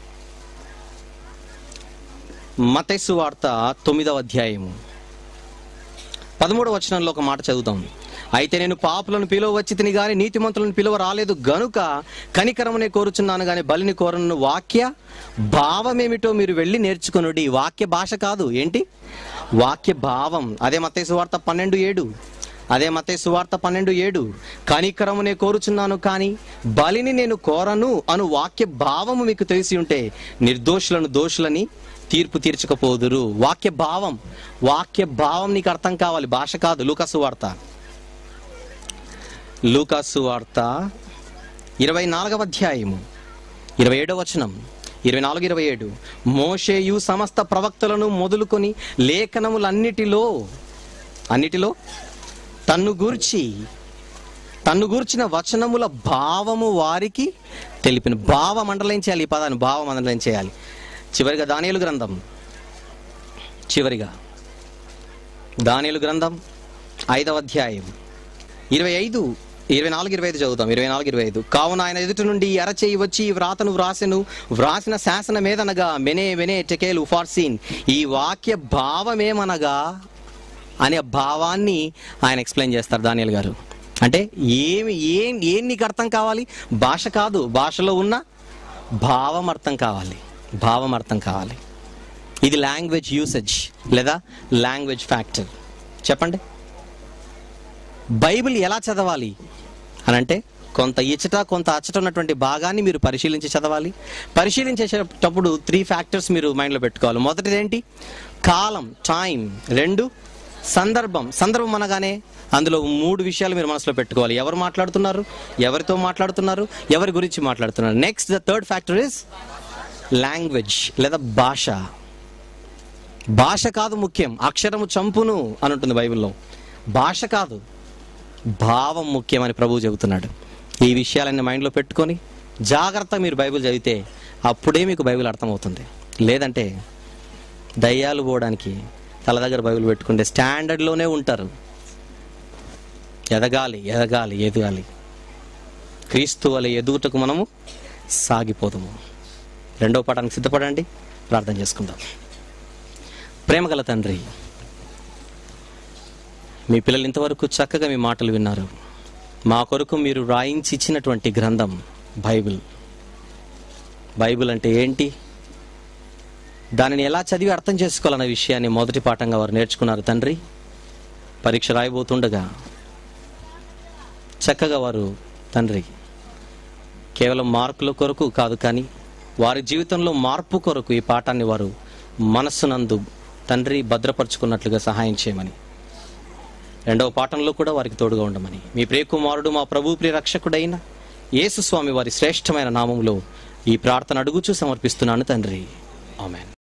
మతేసు వార్త తొమ్మిదవ అధ్యాయము పదమూడవ వచనంలో ఒక మాట చదువుతాం అయితే నేను పాపులను పిలువ వచ్చి తిని గాని నీతిమంతులను పిలువ రాలేదు గనుక కనికరమునే కోరుచున్నాను గాని బలిని కోరను వాక్య భావమేమిటో మీరు వెళ్ళి నేర్చుకొనుడి వాక్య భాష కాదు ఏంటి వాక్య భావం అదే మత్తయి సువార్త పన్నెండు ఏడు అదే మత్తయి సువార్త పన్నెండు ఏడు కనికరమునే కోరుచున్నాను కానీ బలిని నేను కోరను అను వాక్య భావము మీకు తెలిసి ఉంటే నిర్దోషులను దోషులని తీర్పు తీర్చకపోదురు వాక్య భావం వాక్య భావం నీకు అర్థం కావాలి భాష కాదు లూకాసు వార్త లూకాసు వార్త ఇరవై నాలుగవ అధ్యాయము ఇరవై ఏడవ వచనం ఇరవై నాలుగు ఇరవై ఏడు మోషేయు సమస్త ప్రవక్తలను మొదలుకొని లేఖనములన్నిటిలో అన్నిటిలో తన్ను గూర్చి తన్ను గూర్చిన వచనముల భావము వారికి తెలిపిన భావ మండలం చేయాలి ఈ పదాన్ని భావ మండలం చేయాలి చివరిగా దానియలు గ్రంథం చివరిగా దానియలు గ్రంథం ఐదవ అధ్యాయం ఇరవై ఐదు ఇరవై నాలుగు ఇరవై ఐదు చదువుతాం ఇరవై నాలుగు ఇరవై ఐదు కావున ఆయన ఎదుటి నుండి ఈ అరచేయి వచ్చి ఈ వ్రాతను వ్రాసెను వ్రాసిన శాసనం ఏదనగా మెనే మెనే టెకేలు ఫార్సీన్ ఈ వాక్య భావమేమనగా అనే భావాన్ని ఆయన ఎక్స్ప్లెయిన్ చేస్తారు దానియల్ గారు అంటే ఏమి ఏం ఏం నీకు అర్థం కావాలి భాష కాదు భాషలో ఉన్న భావం అర్థం కావాలి భావం అర్థం కావాలి ఇది లాంగ్వేజ్ యూసేజ్ లేదా లాంగ్వేజ్ ఫ్యాక్టర్ చెప్పండి బైబిల్ ఎలా చదవాలి అని అంటే కొంత ఇచ్చట కొంత అచ్చట ఉన్నటువంటి భాగాన్ని మీరు పరిశీలించి చదవాలి పరిశీలించేటప్పుడు త్రీ ఫ్యాక్టర్స్ మీరు మైండ్లో పెట్టుకోవాలి మొదటిది ఏంటి కాలం టైం రెండు సందర్భం సందర్భం అనగానే అందులో మూడు విషయాలు మీరు మనసులో పెట్టుకోవాలి ఎవరు మాట్లాడుతున్నారు ఎవరితో మాట్లాడుతున్నారు ఎవరి గురించి మాట్లాడుతున్నారు next the third factor is language లేదా భాష భాష కాదు ముఖ్యం అక్షరము చంపును అని ఉంటుంది బైబిల్లో భాష కాదు భావం ముఖ్యమని ప్రభువు చెబుతున్నాడు ఈ విషయాలన్నీ మైండ్లో పెట్టుకొని జాగ్రత్త మీరు బైబిల్ చదివితే అప్పుడే మీకు బైబిల్ అర్థమవుతుంది లేదంటే దయ్యాలు పోవడానికి తల దగ్గర బైబిల్ పెట్టుకుంటే స్టాండర్డ్లోనే ఉంటారు ఎదగాలి ఎదగాలి ఎదగాలి క్రీస్తు వలె ఎదుగుటకు మనము సాగిపోదాము రెండో పాఠానికి సిద్ధపడండి ప్రార్థన చేసుకుందాం ప్రేమగల తండ్రి మీ పిల్లలు ఇంతవరకు చక్కగా మీ మాటలు విన్నారు మా కొరకు మీరు రాయించి ఇచ్చినటువంటి గ్రంథం బైబిల్ బైబిల్ అంటే ఏంటి దానిని ఎలా చదివి అర్థం చేసుకోవాలన్న విషయాన్ని మొదటి పాఠంగా వారు నేర్చుకున్నారు తండ్రి పరీక్ష రాయబోతుండగా చక్కగా వారు తండ్రి కేవలం మార్కుల కొరకు కాదు కానీ వారి జీవితంలో మార్పు కొరకు ఈ పాఠాన్ని వారు మనస్సునందు తండ్రి భద్రపరుచుకున్నట్లుగా సహాయం చేయమని రెండవ పాఠంలో కూడా వారికి తోడుగా ఉండమని మీ ప్రియకుమారుడు మా ప్రభు ప్రియ రక్షకుడైన యేసుస్వామి వారి శ్రేష్టమైన నామంలో ఈ ప్రార్థన అడుగుచూ సమర్పిస్తున్నాను తండ్రి ఆమెన్